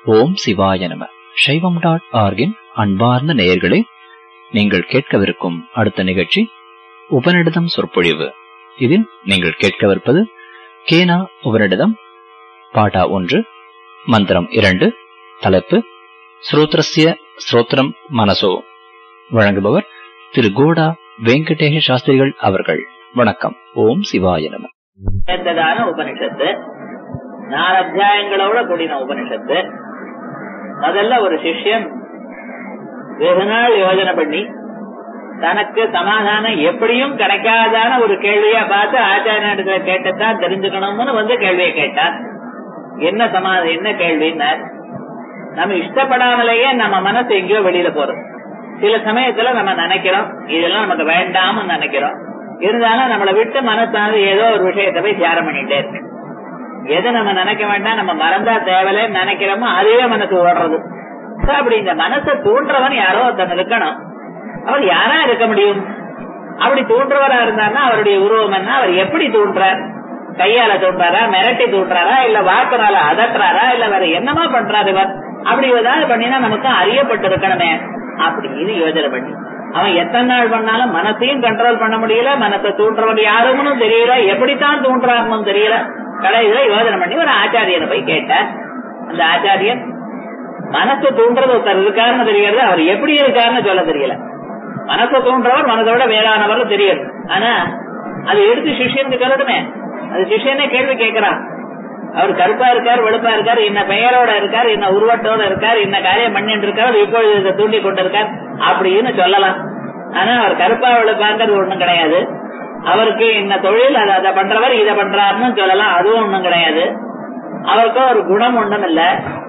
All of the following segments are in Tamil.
ஓம் சிவாய நம சைவம் டாட் ஆர்கின் அன்பார்ந்த நேயர்களே நீங்கள் கேட்கவிருக்கும் அடுத்த நிகழ்ச்சி உபநிடதம் சொற்பொழிவு இதில் நீங்கள் கேட்கவிருப்பது கேனா உபநிடதம் பாடா ஒன்று மந்திரம் இரண்டு தலைப்பு ஸ்ரோத்ரஸ்ய ஸ்ரோத்ரம் மனசோ வழங்குபவர் திரு கோடா வெங்கடேஷ சாஸ்திரிகள் அவர்கள் வணக்கம் ஓம் சிவாய நம சேர்ந்ததான உபனிஷத்து நாலு அத்தியாயங்களோட கூடின உபனிஷத்து முதல்ல ஒரு சிஷ்யன் வெகு நாள் யோஜனை பண்ணி தனக்கு சமாதானம் எப்படியும் கிடைக்காதான ஒரு கேள்வியா பார்த்து ஆச்சாரியத்துல கேட்டுத்தான் தெரிஞ்சுக்கணும்னு வந்து கேள்வியை கேட்டார் என்ன சமாதானம் என்ன கேள்வின்னார் நம்ம இஷ்டப்படாமலேயே நம்ம மனசு எங்கேயோ வெளியில போறோம் சில சமயத்துல நம்ம நினைக்கிறோம் இதெல்லாம் நமக்கு வேண்டாம்னு நினைக்கிறோம் இருந்தாலும் நம்மளை விட்டு மனசானது ஏதோ ஒரு விஷயத்தை போய் தியானம் பண்ணிட்டே இருக்கு எதை நம்ம நினைக்க வேண்டாம் நம்ம மறந்தா தேவையில்லைன்னு நினைக்கிறோமோ அதுவே மனசு ஓடுறது அப்படி இந்த மனசை தூண்டுறவன் யாரோ ஒருத்தன் இருக்கணும் அவர் யாரா இருக்க முடியும் அப்படி தூண்டுறவரா இருந்தாருன்னா அவருடைய உருவம் என்ன அவர் எப்படி தூண்டுறார் கையால தூண்டுறாரா மிரட்டி தூண்டுறாரா இல்ல வாக்குறால அதட்டுறாரா இல்ல வேற என்னமா பண்றாரு இவர் அப்படி ஏதாவது பண்ணினா நமக்கு அறியப்பட்டு இருக்கணுமே அப்படின்னு யோஜனை பண்ணி அவன் எத்தனை நாள் பண்ணாலும் மனசையும் கண்ட்ரோல் பண்ண முடியல மனசை தூண்டுறவன் யாருன்னு தெரியல எப்படித்தான் தூண்டுறாருன்னு தெரியல கடைசியில யோஜனை பண்ணி ஒரு ஆச்சாரியனை போய் கேட்டார் அந்த ஆச்சாரியன் மனசு தூண்டுறது ஒருத்தர் இருக்காருன்னு தெரியாது அவர் எப்படி இருக்காருன்னு சொல்ல தெரியல மனசை தூண்டுறவர் மனதோட வேளாணவர் தெரியும் ஆனா அது எடுத்து சிஷியனுக்கு சொல்லட்டுமே அது சிஷியனே கேள்வி கேட்கிறான் அவர் கருப்பா இருக்கார் வெளுப்பா இருக்கார் என்ன பெயரோட இருக்கார் என்ன உருவத்தோட இருக்கார் என்ன காரியம் பண்ணிட்டு இருக்கார் இப்பொழுது இதை தூண்டி கொண்டு இருக்கார் அப்படின்னு சொல்லலாம் ஆனா அவர் கருப்பா வெளுப்பாங்கிறது ஒண்ணும் கிடையாது அவருக்கு என்ன தொழில் அதை அதை பண்றவர் இதை பண்றாருன்னு சொல்லலாம் அதுவும் ஒண்ணும் கிடையாது அவருக்கு ஒரு குணம் ஒண்ணும் இல்ல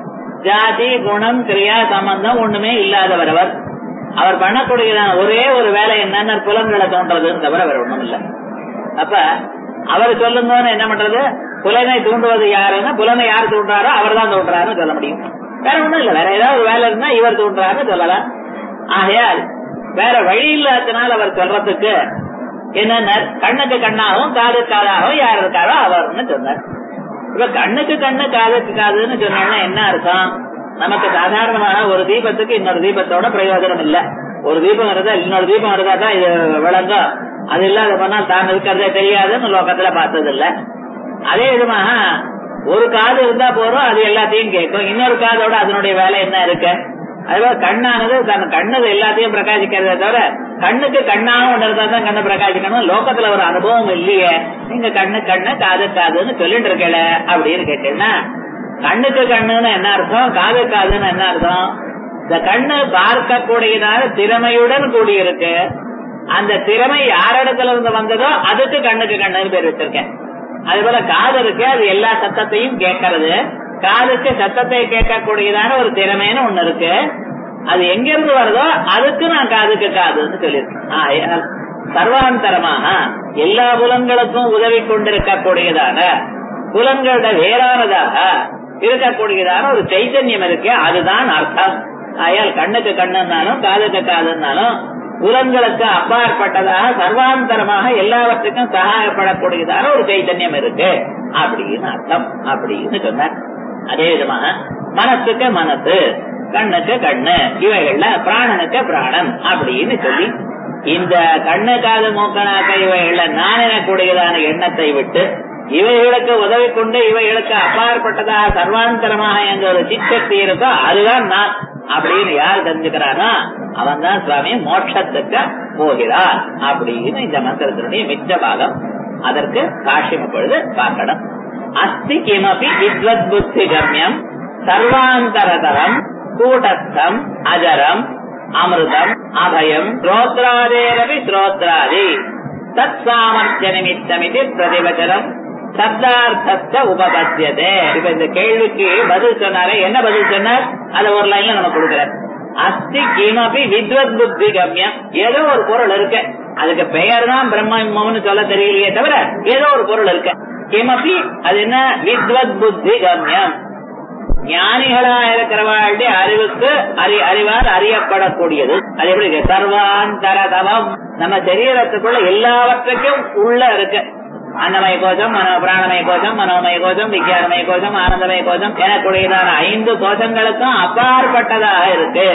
ஜாதி குணம் கிரியா சம்பந்தம் ஒண்ணுமே இல்லாதவர் அவர் அவர் பண்ணக்கூடியதான ஒரே ஒரு வேலை என்னன்னு புலன்களை தோன்றதுன்னு தவிர வேற ஒண்ணும் இல்ல அப்ப அவர் சொல்லுங்கன்னு என்ன பண்றது புலனை தூண்டுவது யாருன்னா புலனை யார் தூண்டுறாரோ அவர் தான் தூண்டுறாருன்னு சொல்ல முடியும் வேற ஒண்ணும் இல்ல வேற ஏதாவது ஒரு வேலை இருந்தா இவர் தூண்டுறாருன்னு சொல்லலாம் ஆகையால் வேற வழி இல்லாதனால அவர் சொல்றதுக்கு என்னன்னா கண்ணுக்கு கண்ணாகவும் காது காதாகவும் யார் இருக்காரோ அவர்னு சொன்னார் இப்ப கண்ணுக்கு கண்ணு காதுக்கு காதுன்னு சொன்னா என்ன அர்த்தம் நமக்கு சாதாரணமான ஒரு தீபத்துக்கு இன்னொரு தீபத்தோட பிரயோஜனம் இல்ல ஒரு தீபம் இருந்தா இன்னொரு தீபம் இருந்தா தான் இது விளங்கும் அது இல்லாத பண்ணா தான் இருக்கிறதே தெரியாதுன்னு லோகத்துல பார்த்தது இல்ல அதே விதமாக ஒரு காது இருந்தா போறோம் அது எல்லாத்தையும் கேட்கும் இன்னொரு காதோட அதனுடைய வேலை என்ன இருக்கு அதுபோல கண்ணானது தன் கண்ணு எல்லாத்தையும் பிரகாசிக்கிறதே தவிர கண்ணுக்கு கண்ணாக ஒன்று இருந்தா தான் கண்ணு பிரகாசிக்கணும் லோகத்துல ஒரு அனுபவம் இல்லையே நீங்க கண்ணு கண்ணு காது காதுன்னு சொல்லிட்டு இருக்கல அப்படின்னு கேட்டீங்கன்னா கண்ணுக்கு கண்ணுன்னு என்ன அர்த்தம் காது காதுன்னு என்ன அர்த்தம் இந்த கண்ணு பார்க்கக்கூடியதான திறமையுடன் கூடியிருக்கு அந்த திறமை யாரிடத்துல இருந்து வந்ததோ அதுக்கு கண்ணுக்கு கண்ணுன்னு பேர் வச்சிருக்கேன் அது போல காது இருக்கு அது எல்லா சத்தத்தையும் கேட்கறது காதுக்கு சத்தத்தை கேட்கக்கூடியதான ஒரு திறமைன்னு ஒண்ணு இருக்கு அது எங்க இருந்து வருதோ அதுக்கு நான் காதுக்கு காதுன்னு சொல்லியிருக்கேன் சர்வாந்தரமாக எல்லா புலன்களுக்கும் உதவி கொண்டிருக்கக்கூடியதான புலன்களோட வேறானதாக இருக்கக்கூடியதான ஒரு சைத்தன்யம் இருக்கு அதுதான் அர்த்தம் ஆயால் கண்ணுக்கு கண்ணுன்னாலும் காதுக்கு காதுன்னாலும் புலன்களுக்கு அப்பாற்பட்டதாக சர்வாந்தரமாக எல்லாவற்றுக்கும் சகாயப்படக்கூடியதான ஒரு சைத்தன்யம் இருக்கு அப்படின்னு அர்த்தம் அப்படின்னு சொன்னார் அதே விதமாக மனசுக்கு மனசு கண்ணுக்கு கண்ணு இவைகள்ல பிராணனுக்கு பிராணன் அப்படின்னு சொல்லி இந்த கண்ணு காது மூக்கனாக்க இவைகள்ல நான் எனக்கூடியதான எண்ணத்தை விட்டு இவைகளுக்கு உதவி கொண்டு இவைகளுக்கு அப்பாற்பட்டதாக சர்வாந்தரமாக என்ற ஒரு சிச்சக்தி இருக்கோ அதுதான் நான் அப்படின்னு யார் தெரிஞ்சுக்கிறானோ அவன் தான் சுவாமி மோட்சத்துக்கு போகிறார் அப்படின்னு இந்த மந்திரத்தினுடைய மிச்ச பாகம் அதற்கு காஷ்யம் பொழுது பார்க்கணும் அஸ்தி கிமபி வித்வத் புத்தி கம்யம் சர்வாந்தரதரம் கூட்டஸ்தம் அஜரம் அமிர்தம் அபயம் ஸ்ரோத்ராதேரவி ஸ்ரோத்ராதி தத் சாமர்த்திய நிமித்தமிதி பிரதிவச்சனம் சப்தார்த்தத்தை உபபத்தியதே இப்ப இந்த கேள்விக்கு பதில் சொன்னாரே என்ன பதில் சொன்னார் அதை ஒரு லைன்ல நம்ம கொடுக்கிறார் அஸ்தி கிமபி வித்வத் புத்தி கம்யம் ஏதோ ஒரு பொருள் இருக்கு அதுக்கு பெயர் தான் பிரம்மன்னு சொல்ல தெரியலையே தவிர ஏதோ ஒரு பொருள் இருக்கு கிமபி அது என்ன வித்வத் புத்தி கம்யம் ஞானிகளா இருக்கிறவாளுடைய அறிவுக்கு அறி அறிவால் அறியப்படக்கூடியது அது எப்படி சர்வாந்தர தவம் நம்ம சரீரத்துக்குள்ள எல்லாவற்றுக்கும் உள்ள இருக்கு அன்னமய கோஷம் மனோ பிராணமய கோஷம் மனோமய கோஷம் விஞ்ஞானமய கோஷம் ஆனந்தமய கோஷம் எனக்குடையதான ஐந்து கோஷங்களுக்கும் அப்பாற்பட்டதாக இருக்கு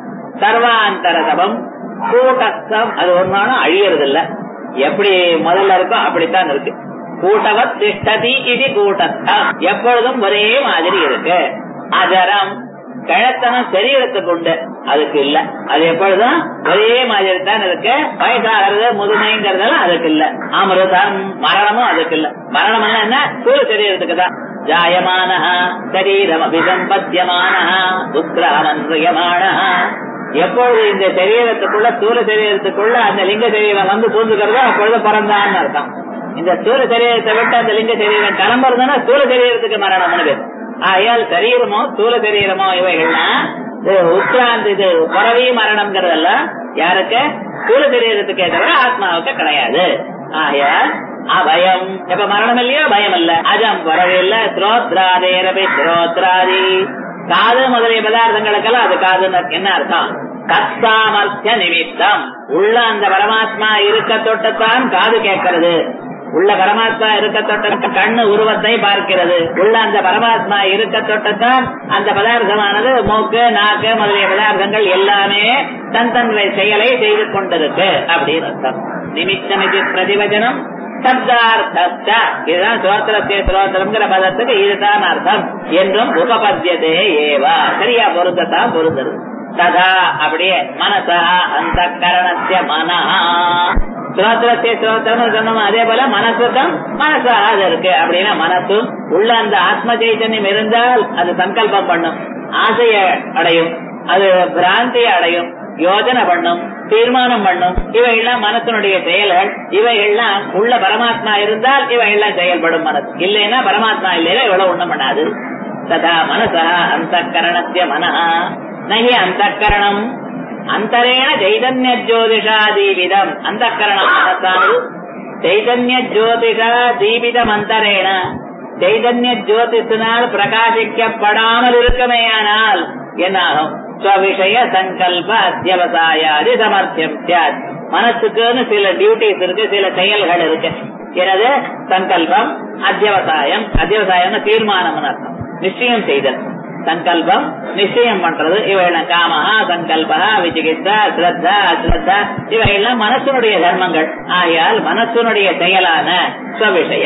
சர்வாந்தரதபம் கூட்டஸ்தம் அது ஒரு நாளும் அழியறது இல்ல எப்படி முதல்ல இருக்கோ அப்படித்தான் இருக்கு கூட்டவத் திஷ்டதி இது கூட்டஸ்தம் எப்பொழுதும் ஒரே மாதிரி இருக்கு அஜரம் கிழத்தனம் சரீரத்துக்கு உண்டு அதுக்கு இல்ல அது எப்பொழுதும் ஒரே மாதிரி தான் இருக்கு வயசாகிறது முதுமைங்கிறதெல்லாம் அதுக்கு இல்ல அமிர்தம் மரணமும் அதுக்கு இல்ல மரணம் என்ன சூழ சரீரத்துக்கு தான் ஜாயமான சரீரம் அபிசம்பத்தியமான புத்திராமன்றியமான எப்பொழுது இந்த சரீரத்துக்குள்ள ஸ்தூல சரீரத்துக்குள்ள அந்த லிங்க சரீரம் வந்து பூந்துக்கிறதோ அப்பொழுது பிறந்தான்னு அர்த்தம் இந்த ஸ்தூல சரீரத்தை விட்டு அந்த லிங்க சரீரம் கிளம்புறதுன்னா ஸ்தூல சரீரத்துக்கு மரணம்னு பேர் ஆகையால் சரீரமோ ஸ்தூல சரீரமோ இவைகள்லாம் இது உத்ராந்தி இது பிறவி மரணம்ங்கிறதெல்லாம் யாருக்கு ஸ்தூல சரீரத்துக்கே தவிர ஆத்மாவுக்கு கிடையாது ஆகையால் அபயம் இப்ப மரணம் இல்லையோ பயம் இல்ல அஜம் பிறவி இல்ல ஸ்ரோத்ராதேரபி ஸ்ரோத்ராதி காது முதலிய பதார்த்தங்களுக்கெல்லாம் அது காதுன்னு என்ன அர்த்தம் தற்சாமர்த்திய நிமித்தம் உள்ள அந்த பரமாத்மா இருக்க தொட்டுத்தான் காது கேட்கறது உள்ள பரமாத்மா இருக்க தொட்ட கண்ணு உருவத்தை பார்க்கிறது உள்ள அந்த பரமாத்மா இருக்க தொட்டத்தான் அந்த பதார்த்தமானது மூக்கு நாக்கு முதலிய பதார்த்தங்கள் எல்லாமே தன் தன் செயலை செய்து கொண்டிருக்கு அப்படின்னு அர்த்தம் நிமித்தமிதி பிரதிவச்சனம் சப்தார்த்த இதுதான் சுரோத்திரத்தை சுரோத்திரம்ங்கிற பதத்துக்கு இதுதான் அர்த்தம் என்றும் உபபத்தியதே ஏவா சரியா பொருத்தத்தான் பொருந்தது ததா அப்படியே மனசா அந்த கரணத்திய மனஹா சுரோத்திரத்தை சுரோத்திரம் சொன்னோம் அதே போல மனசுக்கும் மனசா அது இருக்கு அப்படின்னா மனசும் உள்ள அந்த ஆத்ம சைத்தன்யம் இருந்தால் அது சங்கல்பம் பண்ணும் ஆசைய அடையும் அது பிராந்திய அடையும் யோஜனை பண்ணும் தீர்மானம் பண்ணும் இவைகள்லாம் மனசனுடைய செயல்கள் இவைகள்லாம் உள்ள பரமாத்மா இருந்தால் இவைகள்லாம் செயல்படும் மனசு இல்லைன்னா பரமாத்மா இல்லைன்னா இவ்வளவு ஒண்ணும் பண்ணாது ததா மனசா அந்த கரணத்திய மனஹா நகி அந்த கரணம் அந்தரேண சைதன்ய ஜோதிஷா தீபிதம் அந்த கரணம் மனசானது சைதன்ய ஜோதிஷா தீபிதம் அந்தரேண சைதன்ய ஜோதிஷினால் பிரகாசிக்கப்படாமல் இருக்குமேயானால் என்னாகும் ஸ்வவிஷய சங்கல்ப அத்தியவசாயாதி சமர்த்தியம் சியாத் மனசுக்குன்னு சில டியூட்டிஸ் இருக்கு சில செயல்கள் இருக்கு எனது சங்கல்பம் அத்தியவசாயம் அத்தியவசாயம் தீர்மானம் அர்த்தம் நிச்சயம் செய்தல் சங்கல்பம் நிச்சயம் பண்றது இவைகள் காமஹா சங்கல்பா விசிகிச்சா ஸ்ரத்தா அஸ்ரத்தா இவைகள்லாம் மனசனுடைய தர்மங்கள் ஆகையால் மனசனுடைய செயலான ஸ்வவிஷய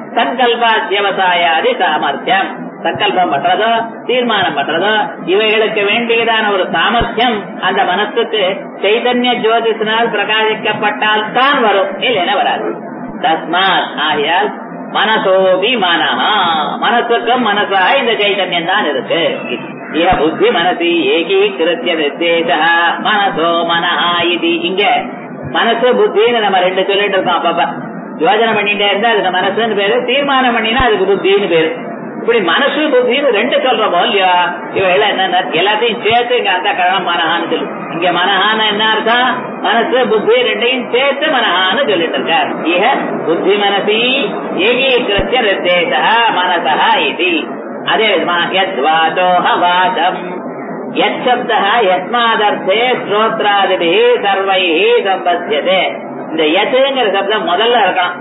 சங்கல்பாத்தியவசாயாதி சாமர்த்தியம் சங்கல்பம் பண்றதோ தீர்மானம் பண்றதோ இவைகளுக்கு வேண்டியதான ஒரு சாமர்த்தியம் அந்த மனசுக்கு சைதன்ய ஜோதிஷனால் பிரகாசிக்கப்பட்டால் தான் வரும் இல்லைன்னா வராது தஸ்மாத் ஆகையால் மனசோபி மனஹா மனசுக்கும் மனசா இந்த சைதன்யம் தான் இருக்கு இஹ புத்தி மனசி ஏகீகிருத்திய நிர்தேச மனசோ மனஹா இது இங்க மனசு புத்தின்னு நம்ம ரெண்டு சொல்லிட்டு இருக்கோம் அப்பப்ப யோஜனை பண்ணிட்டே இருந்தா அதுக்கு மனசுன்னு பேரு தீர்மானம் பண்ணினா அதுக்கு புத்தின்னு பேரு இப்படி மனசு புத்தின்னு ரெண்டு சொல்றோமோ இல்லையா இவையெல்லாம் என்ன எல்லாத்தையும் சேர்த்து இங்க அந்த கழகம் மனஹான்னு சொல்லு இங்க மனஹான்னு என்ன அர்த்தம் மனசு புத்தி ரெண்டையும் சேர்த்து மனஹான்னு சொல்லிட்டு இருக்கார் இக புத்தி மனசி ஏகீகிருத்திய நிர்தேச மனசா இது அதே விதமா யத்வாதோஹ வாதம் யச்சப்தா யஸ்மாதர்த்தே ஸ்ரோத்ராதிபி சர்வை சம்பத்தியதே இந்த யத்துங்கிற சப்தம் முதல்ல இருக்கலாம்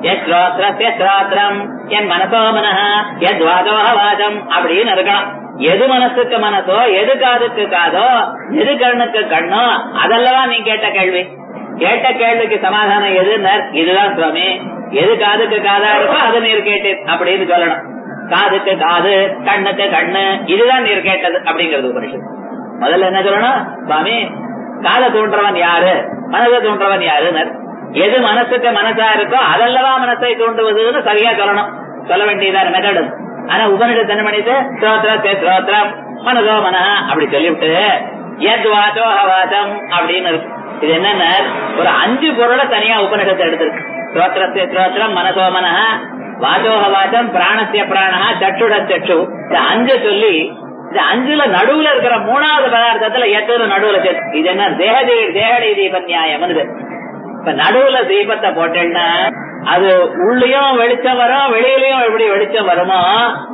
ஸ்ரோத்திரம் என் மனசோ மனஹ எத் வாதோஹ வாதம் அப்படின்னு இருக்கலாம் எது மனசுக்கு மனசோ எது காதுக்கு காதோ எது கண்ணுக்கு கண்ணோ அதெல்லாம் நீ கேட்ட கேள்வி கேட்ட கேள்விக்கு சமாதானம் எதுன்னு இதுதான் சுவாமி எது காதுக்கு காதா இருக்கோ அது நீர் கேட்டேன் அப்படின்னு சொல்லணும் காதுக்கு காது கண்ணுக்கு கண்ணு இதுதான் நீர் கேட்டது அப்படிங்கிறது உபனிஷத்து முதல்ல என்ன சொல்லணும் சுவாமி காதை தூண்டுறவன் யாரு மனதை தூண்டுறவன் யாருன்னு எது மனசுக்கு மனசா இருக்கோ அதல்லவா மனசை தூண்டுவதுன்னு சரியா சொல்லணும் சொல்ல வேண்டியதான மெத்தடு ஆனா உபனிஷத்து என்ன பண்ணிட்டு ஸ்ரோத்ரத்தே ஸ்ரோத்ரம் மனதோ மன அப்படி சொல்லிவிட்டு எத் வாச்சோ வாச்சம் அப்படின்னு இருக்கு இது என்னன்னா ஒரு அஞ்சு பொருளை தனியா உபனிஷத்தை எடுத்திருக்கு ஸ்ரோத்திரத்தை ஸ்ரோத்திரம் மனசோ மன வாச்சோக வாச்சம் பிராணசிய பிராணா சற்றுட சற்று இந்த அஞ்சு சொல்லி இந்த அஞ்சுல நடுவுல இருக்கிற மூணாவது பதார்த்தத்துல எத்தனை நடுவுல சேர்த்து இது என்ன தேகதி தேகடி தீப நியாயம் இப்ப நடுவுல தீபத்தை போட்டேன்னா அது உள்ளயும் வெளிச்சம் வரும் வெளியிலயும் எப்படி வெளிச்சம் வருமோ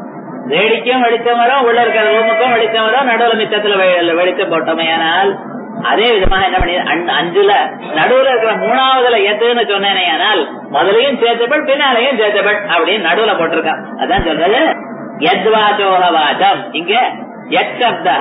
வேடிக்கும் வெளிச்சம் வரும் உள்ள இருக்கிற ரூமுக்கும் வெளிச்சம் வரும் நடுவுல மிச்சத்துல வெளிச்சம் போட்டோமே ஆனால் அதே விதமாக என்ன பண்ணி அஞ்- அஞ்சுல நடுவுல இருக்கிற மூணாவதுல எத்துன்னு சொன்னேனே ஆனால் முதலையும் சேர்த்தபட் பின்னாலையும் சேர்த்தபட் அப்படின்னு நடுவுல போட்டிருக்கான் அதான் சொல்றது யத்வாச்சோக வாச்சம் இங்க யத் சப்தா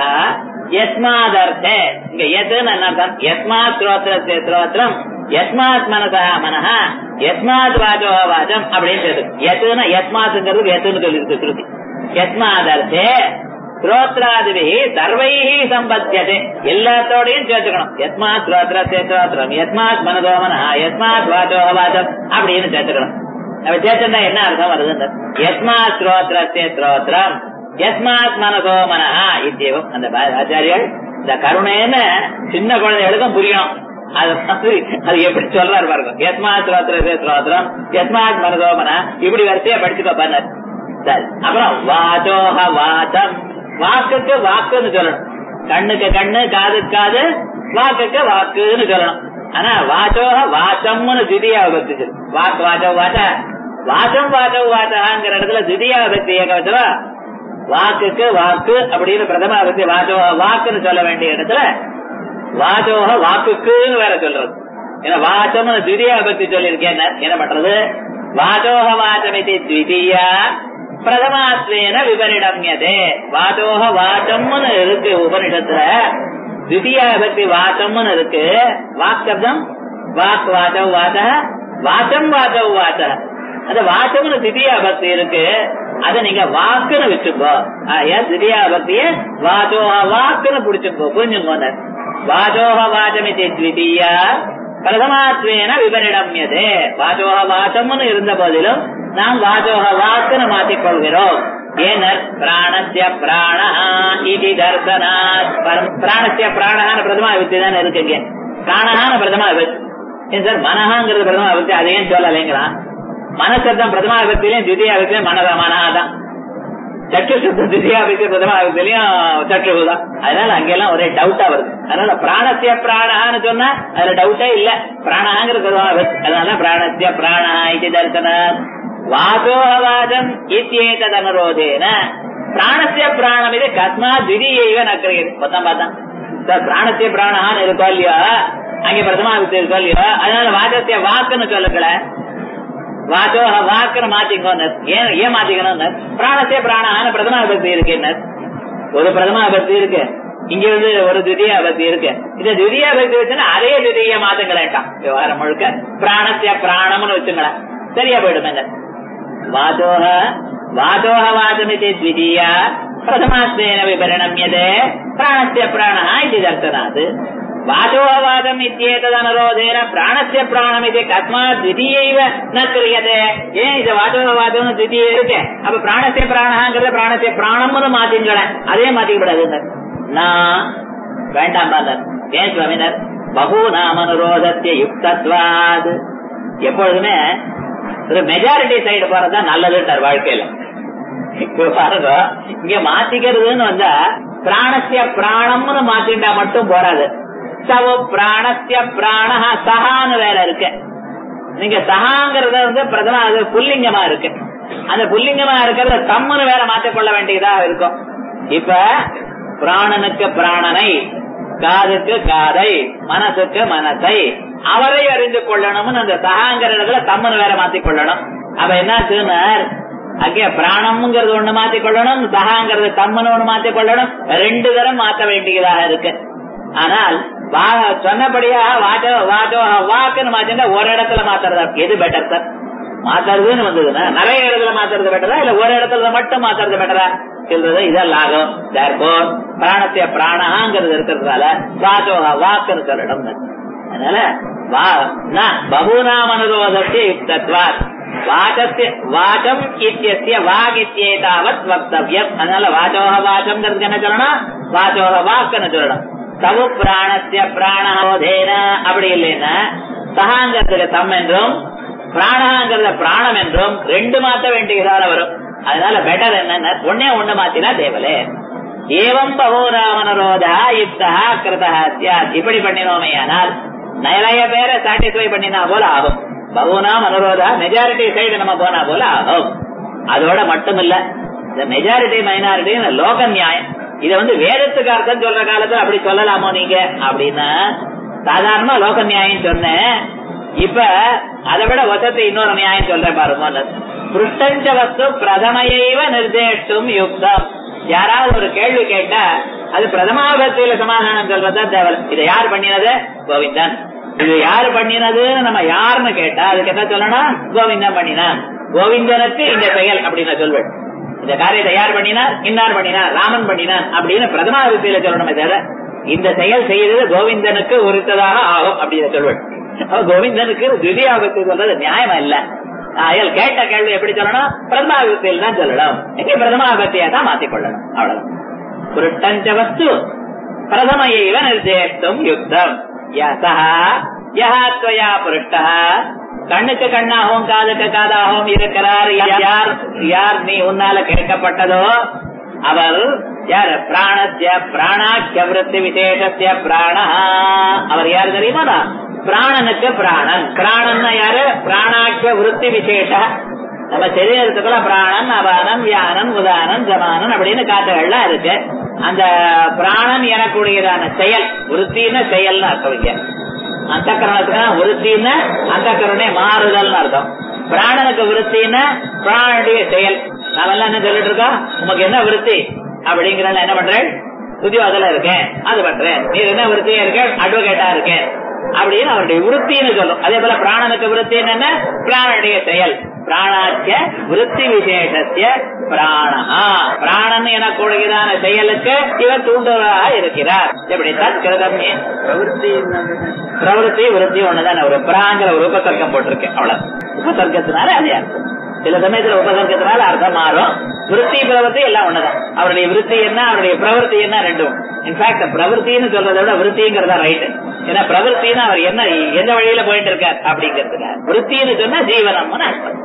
யஸ்மாதர்த்தே இங்க எதுன்னு என்ன அர்த்தம் யஸ்மாத் ஸ்ரோத்திரஸ்ய ஸ்ரோத்திரம் யஸ்மாத் மனசா மனஹ யஸ்மாத் வாச்சோ வாச்சம் அப்படின்னு சொல்லுது எதுனா யஸ்மாத்ங்கிறது எத்துன்னு சொல்லிருக்கு ஸ்ருதி யஸ்மாதர்த்தே ஸ்ரோத்ராதிபி சர்வைஹி சம்பத்தியதே எல்லாத்தோடையும் சேர்த்துக்கணும் யஸ்மாத் ஸ்ரோத்ரஸ்ய ஸ்ரோத்திரம் யஸ்மாத் மனதோ மனஹ யஸ்மாத் வாச்சோ வாச்சம் அப்படின்னு சேர்த்துக்கணும் அப்ப சேர்த்துட்டா என்ன அர்த்தம் வருது யஸ்மாத் ஸ்ரோத்ரஸ்ய ஸ்ரோத்திரம் யஸ்மாத் மனசோ மனஹா இத்தியவம் அந்த பா- ஆச்சாரியர் இந்த கருணைன்னு சின்ன குழந்தைகளுக்கும் புரியணும் அது வந்து அது எப்படி சொல்றாரு பாருங்க யஸ்மாத் ஸ்ரோத்ரஸ்ய ஸ்ரோத்திரம் யஸ்மாத் மனசோ மன இப்படி வரிசையா படிச்சுக்கோ பண்ணார் சரி அப்புறம் வாச்சோஹ வாச்சம் வாக்குக்கு வாக்குன்னு சொல்லணும் கண்ணுக்கு கண்ணு காதுக்கு காது வாக்குக்கு வாக்குன்னு சொல்லணும் ஆனா வாச்சோஹ வாச்சம்னு திதியா விபக்தி வாக்கு வாச்சோ வாச்ச வாச்சம் வாச்சோ வாச்சகாங்கிற இடத்துல திதியா விபக்தி ஏக வச்சவா வாக்குக்கு வாக்கு அப்படின்னு பிரதம விபக்தி வாச்சோ வாக்குன்னு சொல்ல வேண்டிய இடத்துல வாச்சோக வாக்குக்குன்னு வேற சொல்றது ஏன்னா வாச்சம்னு திதியா விபக்தி சொல்லியிருக்கேன் என்ன பண்றது வாச்சோக வாச்சமிதி த்விதீயா பிரதமாத்வேன விபரிடம்யதே வாச்சோக வாச்சம்னு இருக்கு உபனிஷத்துல திதியா விபக்தி வாச்சம்னு இருக்கு வாக் சப்தம் வாக் வாச்சவ் வாச்ச வாச்சம் வாச்சவ் வாச்ச அந்த வாச்சம்னு திதியா பக்தி இருக்கு அத நீங்க வாக்குன்னு வச்சுக்கோ ஏன் திதியா பக்திய வாச்சோஹ வாக்குன்னு புடிச்சுக்கோ புரிஞ்சுக்கோங்க வாச்சோஹ வாச்சமிதி த்விதீயா பிரதமாத்வேன விபரிடம்யதே வாச்சோஹ வாச்சம்னு இருந்த போதிலும் நாம் வாச்சோஹ வாக்குன்னு மாற்றிக்கொள்கிறோம் ஏனர் பிராணஸ்ய பிராணா இது தர்சனாத் பரம் பிராணஸ்ய பிராணஹான பிரதமா விபத்தி தானே இருக்குங்க பிராணஹான பிரதமா விபத்தி ஏன் சார் மனஹாங்கிறது பிரதமா விபத்தி அதையும் சொல்லலைங்கிறான் மனசப்தம் பிரதமா விபத்திலையும் திதியா விபத்திலையும் மனதா மனஹாதான் சற்று சுத்தம் திதியா விபத்தி பிரதமா விபத்திலையும் சற்று தான் அதனால அங்கெல்லாம் ஒரே டவுட்டா வருது அதனால பிராணசிய பிராணஹான்னு சொன்னா அதுல டவுட்டே இல்ல பிராணஹாங்கிறது பிரதமா விபத்தி அதனால பிராணசிய பிராணா இது தர்சன வாசோஹவாதம் இத்தியேதனுரோதேன பிராணசிய பிராணம் இது கஸ்மா திடீயைவ நக்கிரியது மொத்தம் பார்த்தா சார் பிராணசிய பிராணஹான்னு இருக்கோ இல்லையோ அங்க பிரதமா விபத்தி இருக்கோ இல்லையோ அதனால வாசசிய வாக்குன்னு சொல்லுங்கள வாசோஹ வாக்குன்னு மாத்திக்கோன்னு ஏன் ஏன் மாத்திக்கணும் பிராணசிய பிராணஹான பிரதமா விபத்தி இருக்கு ஒரு பிரதமா விபத்தி இருக்கு இங்க வந்து ஒரு திதியா பக்தி இருக்கு இந்த திதியா பக்தி வச்சுன்னா அதே திதிய மாத்துங்களேட்டான் விவகாரம் முழுக்க பிராணசிய பிராணம்னு வச்சுங்களேன் சரியா போயிடுமேங்க வாதோஹ வாதோஹ வாதமிதி த்விதீயா பிரதமாஸ்தேன விபரிணம்யதே பிராணஸ்ய பிராணः इति दर्शनात् வாதோவாதம் இத்தியேதனுரோதேன பிராணஸ்ய பிராணம் இது கஸ்மாத் திதியைவ ந கிரியதே ஏன் இது வாதோவாதம் திதியே இருக்கு அப்ப பிராணஸ்ய பிராணங்கிறத பிராணஸ்ய பிராணம்னு மாத்திங்களேன் அதே மாத்திக்கப்படாது நான் வேண்டாம் பாதர் ஏன் சுவாமினர் பகூநாமனுரோதத்திய யுக்தத்வாது எப்பொழுதுமே ஒரு மெஜாரிட்டி சைடு போறதுதான் நல்லதுன்றார் வாழ்க்கையில இப்ப பாருங்க இங்க மாத்திக்கிறதுன்னு வந்தா பிராணசிய பிராணம்னு மாத்திட்டா மட்டும் போறாது சவ பிராணசிய பிராணஹ சஹான்னு வேற இருக்கு நீங்க சஹாங்கிறத வந்து பிரதம அது புல்லிங்கமா இருக்கு அந்த புல்லிங்கமா இருக்கிறத தம்முன்னு வேற மாற்றிக்கொள்ள வேண்டியதா இருக்கும் இப்ப பிராணனுக்கு பிராணனை காதுக்கு காதை மனசுக்கு மனசை அவரை அறிந்து கொள்ளணும்னு அந்த சகாங்கிற இடத்துல தம்மனு வேற மாத்திக் கொள்ளணும் அப்ப என்னாச்சுன்னா அங்கே பிராணம்ங்கிறது ஒண்ணு மாத்திக் கொள்ளணும் சகாங்கிறது தம்மனு ஒண்ணு மாத்திக் கொள்ளணும் ரெண்டு தரம் மாத்த வேண்டியதாக இருக்கு ஆனால் வா- சொன்னபடியாக வாச்சோ வாச்சோ வாக்குன்னு மாத்தினா ஒரு இடத்துல மாத்துறதா எது பெட்டர் சார் மாத்துறதுன்னு வந்ததுன்னா நிறைய இடத்துல மாத்துறது பெட்டரா இல்ல ஒரு இடத்துல மட்டும் மாத்துறது பெட்டரா சொல்றது இதெல்லாம் ஆகும் தேர்போர் பிராணத்திய பிராணாங்கிறது இருக்கிறதுனால வாச்சோக வாக்குன்னு சொல்லணும் அதனால வா பகூனாம் அனுரோதத்தை யுக்தத்வாத் வாச்சஸ்ய வாச்சம் இத்தியஸ்ய வாக் இத்தியேதாவத் வக்தவ்யம் அதனால வாச்சோக வாச்சம்ங்கிறதுக்கு என்ன சொல்லணும் வாச்சோக வாக்குன்னு சொல்லணும் தவு பிராணஸ்ய பிராணோதேன அப்படி இல்லைன்னா சகாங்கிறதுக்கு தம் என்றும் பிராணாங்கிறத பிராணம் என்றும் ரெண்டு மாத்த வேண்டியதால வரும் அதனால பெட்டர் என்னன்னா ஒன்னே ஒண்ணு மாத்தினா தேவலே ஏவம் பகோராமனரோதா யுக்தா கிருதா சியாத் இப்படி பண்ணினோமே ஆனால் நிறைய பேரை சாட்டிஸ்ஃபை பண்ணினா போல ஆகும் பகுனாம் அனுரோதா மெஜாரிட்டி சைடு நம்ம போனா போல ஆகும் அதோட மட்டும் இல்ல இந்த மெஜாரிட்டி மைனாரிட்டி லோக நியாயம் இத வந்து வேதத்துக்கு அர்த்தம் சொல்ற காலத்துல அப்படி சொல்லலாமோ நீங்க அப்படின்னா சாதாரணமா லோக நியாயம் சொன்னேன் இப்ப அதை விட வசத்தை இன்னொரு நியாயம் சொல்றேன் பாருங்க புருஷ்டஞ்ச வஸ்து பிரதமையைவ நிர்தேஷ்டும் யுக்தம் யாராவது ஒரு கேள்வி கேட்டா அது பிரதமாபத்தியில சமாதானம் சொல்றதா தேவை இதை யார் பண்ணினது கோவிந்தன் இது யாரு பண்ணினதுன்னு நம்ம யாருன்னு கேட்டா அதுக்கு என்ன சொல்லணும் கோவிந்தன் பண்ணினான் கோவிந்தனுக்கு இந்த செயல் அப்படின்னு நான் சொல்வேன் இந்த காரியத்தை யார் பண்ணினார் இன்னார் பண்ணினார் ராமன் பண்ணினான் அப்படின்னு பிரதமாபத்தியில சொல்லணுமே தவிர இந்த செயல் செய்தது கோவிந்தனுக்கு உரித்ததாக ஆகும் அப்படின்னு சொல்வேன் அப்ப கோவிந்தனுக்கு திவ்யாபத்து சொல்றது நியாயமா இல்ல அயல் கேட்ட கேள்வி எப்படி சொல்லணும் பிரதமாபத்தியில் தான் சொல்லணும் எங்க பிரதமாபத்தியா தான் மாத்திக்கொள்ளணும் அவ்வளவுதான் புருட்டஞ்ச வஸ்து பிரதமையைவ நிர்தேஷ்டும் யுக்தம் யசா யஹா துவயா புருஷ்டா கண்ணுக்கு கண்ணாகவும் காதுக்கு காதாகவும் இருக்கிறார் யார் யார் நீ உன்னால கேட்கப்பட்டதோ அவர் யார் பிராணஸ்ய பிராணாக்கிய விருத்தி விசேஷஸ்ய பிராண அவர் யார் தெரியுமா பிராணனுக்கு பிராணன் பிராணன் யாரு பிராணாக்கிய விருத்தி விசேஷ நம்ம சரீரத்துக்குள்ள பிராணன் அபானம் வியானம் உதானம் ஜமானன் அப்படின்னு காட்டுகள்லாம் இருக்கு அந்த பிராணன் எனக்கூடியதான செயல் விருத்தின்னு செயல்னு அர்த்தம் இங்க அந்த கரணத்துக்கு விருத்தின்னு அந்த கருணை மாறுதல்னு அர்த்தம் பிராணனுக்கு விருத்தின்னா பிராணனுடைய செயல் நாம எல்லாம் என்ன சொல்லிட்டு இருக்கோம் உமக்கு என்ன விருத்தி அப்படிங்கிற என்ன பண்றேன் உத்தியோகத்துல இருக்கேன் அது பண்றேன் நீ என்ன விருத்தியா இருக்க அட்வொகேட்டா இருக்கேன் அப்படின்னு அவருடைய விருத்தின்னு சொல்லும் அதே போல பிராணனுக்கு விருத்தி என்னன்னா பிராணனுடைய செயல் பிராணாக்கிய விருத்தி விசேஷத்திய பிராணா பிராணன் எனக்கூடியதான செயலுக்கு இவர் தூண்டுவதாக இருக்கிறார் எப்படி தற்கிருதம் பிரவருத்தி பிரவருத்தி விருத்தி ஒண்ணுதான் ஒரு பிராங்கிற ஒரு உபசர்க்கம் போட்டிருக்கேன் அவ்வளவு உபசர்க்கத்தினால அதே அர்த்தம் சில சமயத்துல உபசர்க்கத்தினால அர்த்தம் மாறும் விருத்தி பிரவருத்தி எல்லாம் ஒண்ணுதான் அவருடைய விருத்தி என்ன அவருடைய பிரவருத்தி என்ன ரெண்டும் இன்ஃபேக்ட் பிரவருத்தின்னு சொல்றதை விட விருத்திங்கிறதா ரைட் ஏன்னா பிரவருத்தின்னு அவர் என்ன எந்த வழியில போயிட்டு இருக்கார் அப்படிங்கிறதுக்கு விருத்தின்னு சொன்னா ஜீவனம்னு அர்த்தம்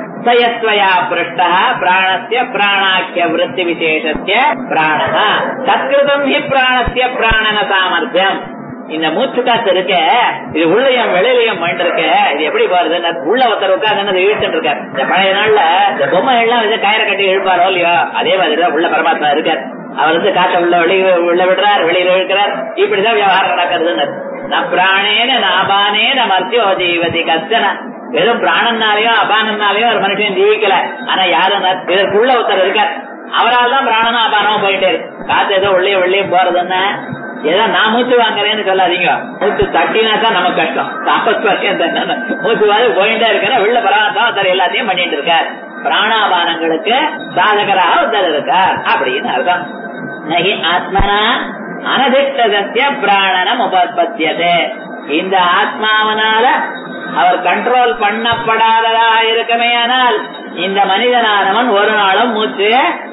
சயத்வயா பிருஷ்டா பிராணஸ்ய பிராணாக்கிய விருத்தி விசேஷத்திய பிராணா தத்கிருதம் ஹி பிராணஸ்ய பிராணன சாமர்த்தியம் இந்த மூச்சு காத்து இருக்க இது உள்ளையும் வெளியிலையும் மைண்ட் இருக்க இது எப்படி போறது உள்ள ஒருத்தர் உட்காந்து இழுத்துட்டு இருக்காரு இந்த பழைய நாள்ல இந்த பொம்மை எல்லாம் வந்து கயிறை கட்டி இழுப்பாரோ இல்லையோ அதே மாதிரிதான் உள்ள பரமாத்மா இருக்கார் அவர் வந்து காற்ற உள்ள வெளியே உள்ள விடுறார் வெளியில இழுக்கிறார் இப்படிதான் விவகாரம் நடக்கிறதுன்னு நான் பிராணேன நாபானேன மத்தியோ ஜீவதி கஷ்டன வெறும் பிராணனாலையும் அபானனாலையும் ஒரு மனுஷன் ஜீவிக்கல ஆனா யாரும் இதற்குள்ள ஒருத்தர் இருக்கார் அவரால் தான் பிராணனும் அபானமும் போயிட்டே இருக்கு காத்து ஏதோ உள்ளே வெளியே போறதுன்னா ஏதோ நான் மூச்சு வாங்குறேன்னு சொல்லாதீங்க மூச்சு தட்டினா தான் நமக்கு கஷ்டம் தாபஸ்பர்ஷம் மூச்சு வாங்க போயிட்டே இருக்கா உள்ள பராமத்தான் ஒருத்தர் எல்லாத்தையும் பண்ணிட்டு இருக்கார் பிராணாபானங்களுக்கு சாதகராக ஒருத்தர் இருக்கார் அப்படின்னு அர்த்தம் நகி ஆத்மனா அனதிஷ்டதத்திய பிராணனம் உபத்பத்தியதே இந்த ஆத்மாவனால அவர் கண்ட்ரோல் பண்ணப்படாததா இருக்குமே ஆனால் இந்த மனிதனானவன் ஒரு நாளும் மூச்சு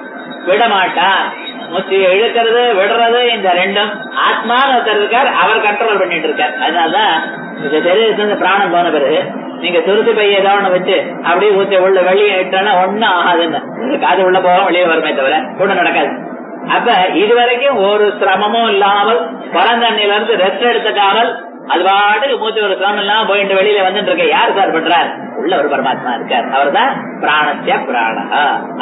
விட மாட்டான் மூச்சு இழுக்கிறது விடுறது இந்த ரெண்டும் ஆத்மான்னு ஒருத்தர் இருக்கார் அவர் கண்ட்ரோல் பண்ணிட்டு இருக்கார் அதனாலதான் இந்த சரீரத்துல பிராணம் போன பிறகு நீங்க துருத்து பைய ஏதோ ஒண்ணு வச்சு அப்படியே ஊத்தி உள்ள வெளியே இட்டோன்னா ஒண்ணும் ஆகாதுன்னு காது உள்ள போவோம் வெளியே வருமே தவிர ஒண்ணும் நடக்காது அப்ப இதுவரைக்கும் ஒரு சிரமமும் இல்லாமல் பரந்தண்ணில இருந்து ரெஸ்ட் எடுத்துக்காமல் அது பாட்டுக்கு மூச்சு ஒரு சிரமம் இல்லாம போயிட்டு வெளியில வந்துட்டு இருக்க யார் சார் பண்றார் உள்ள ஒரு பரமாத்மா இருக்கார் அவர் தான் பிராணத்திய பிராணா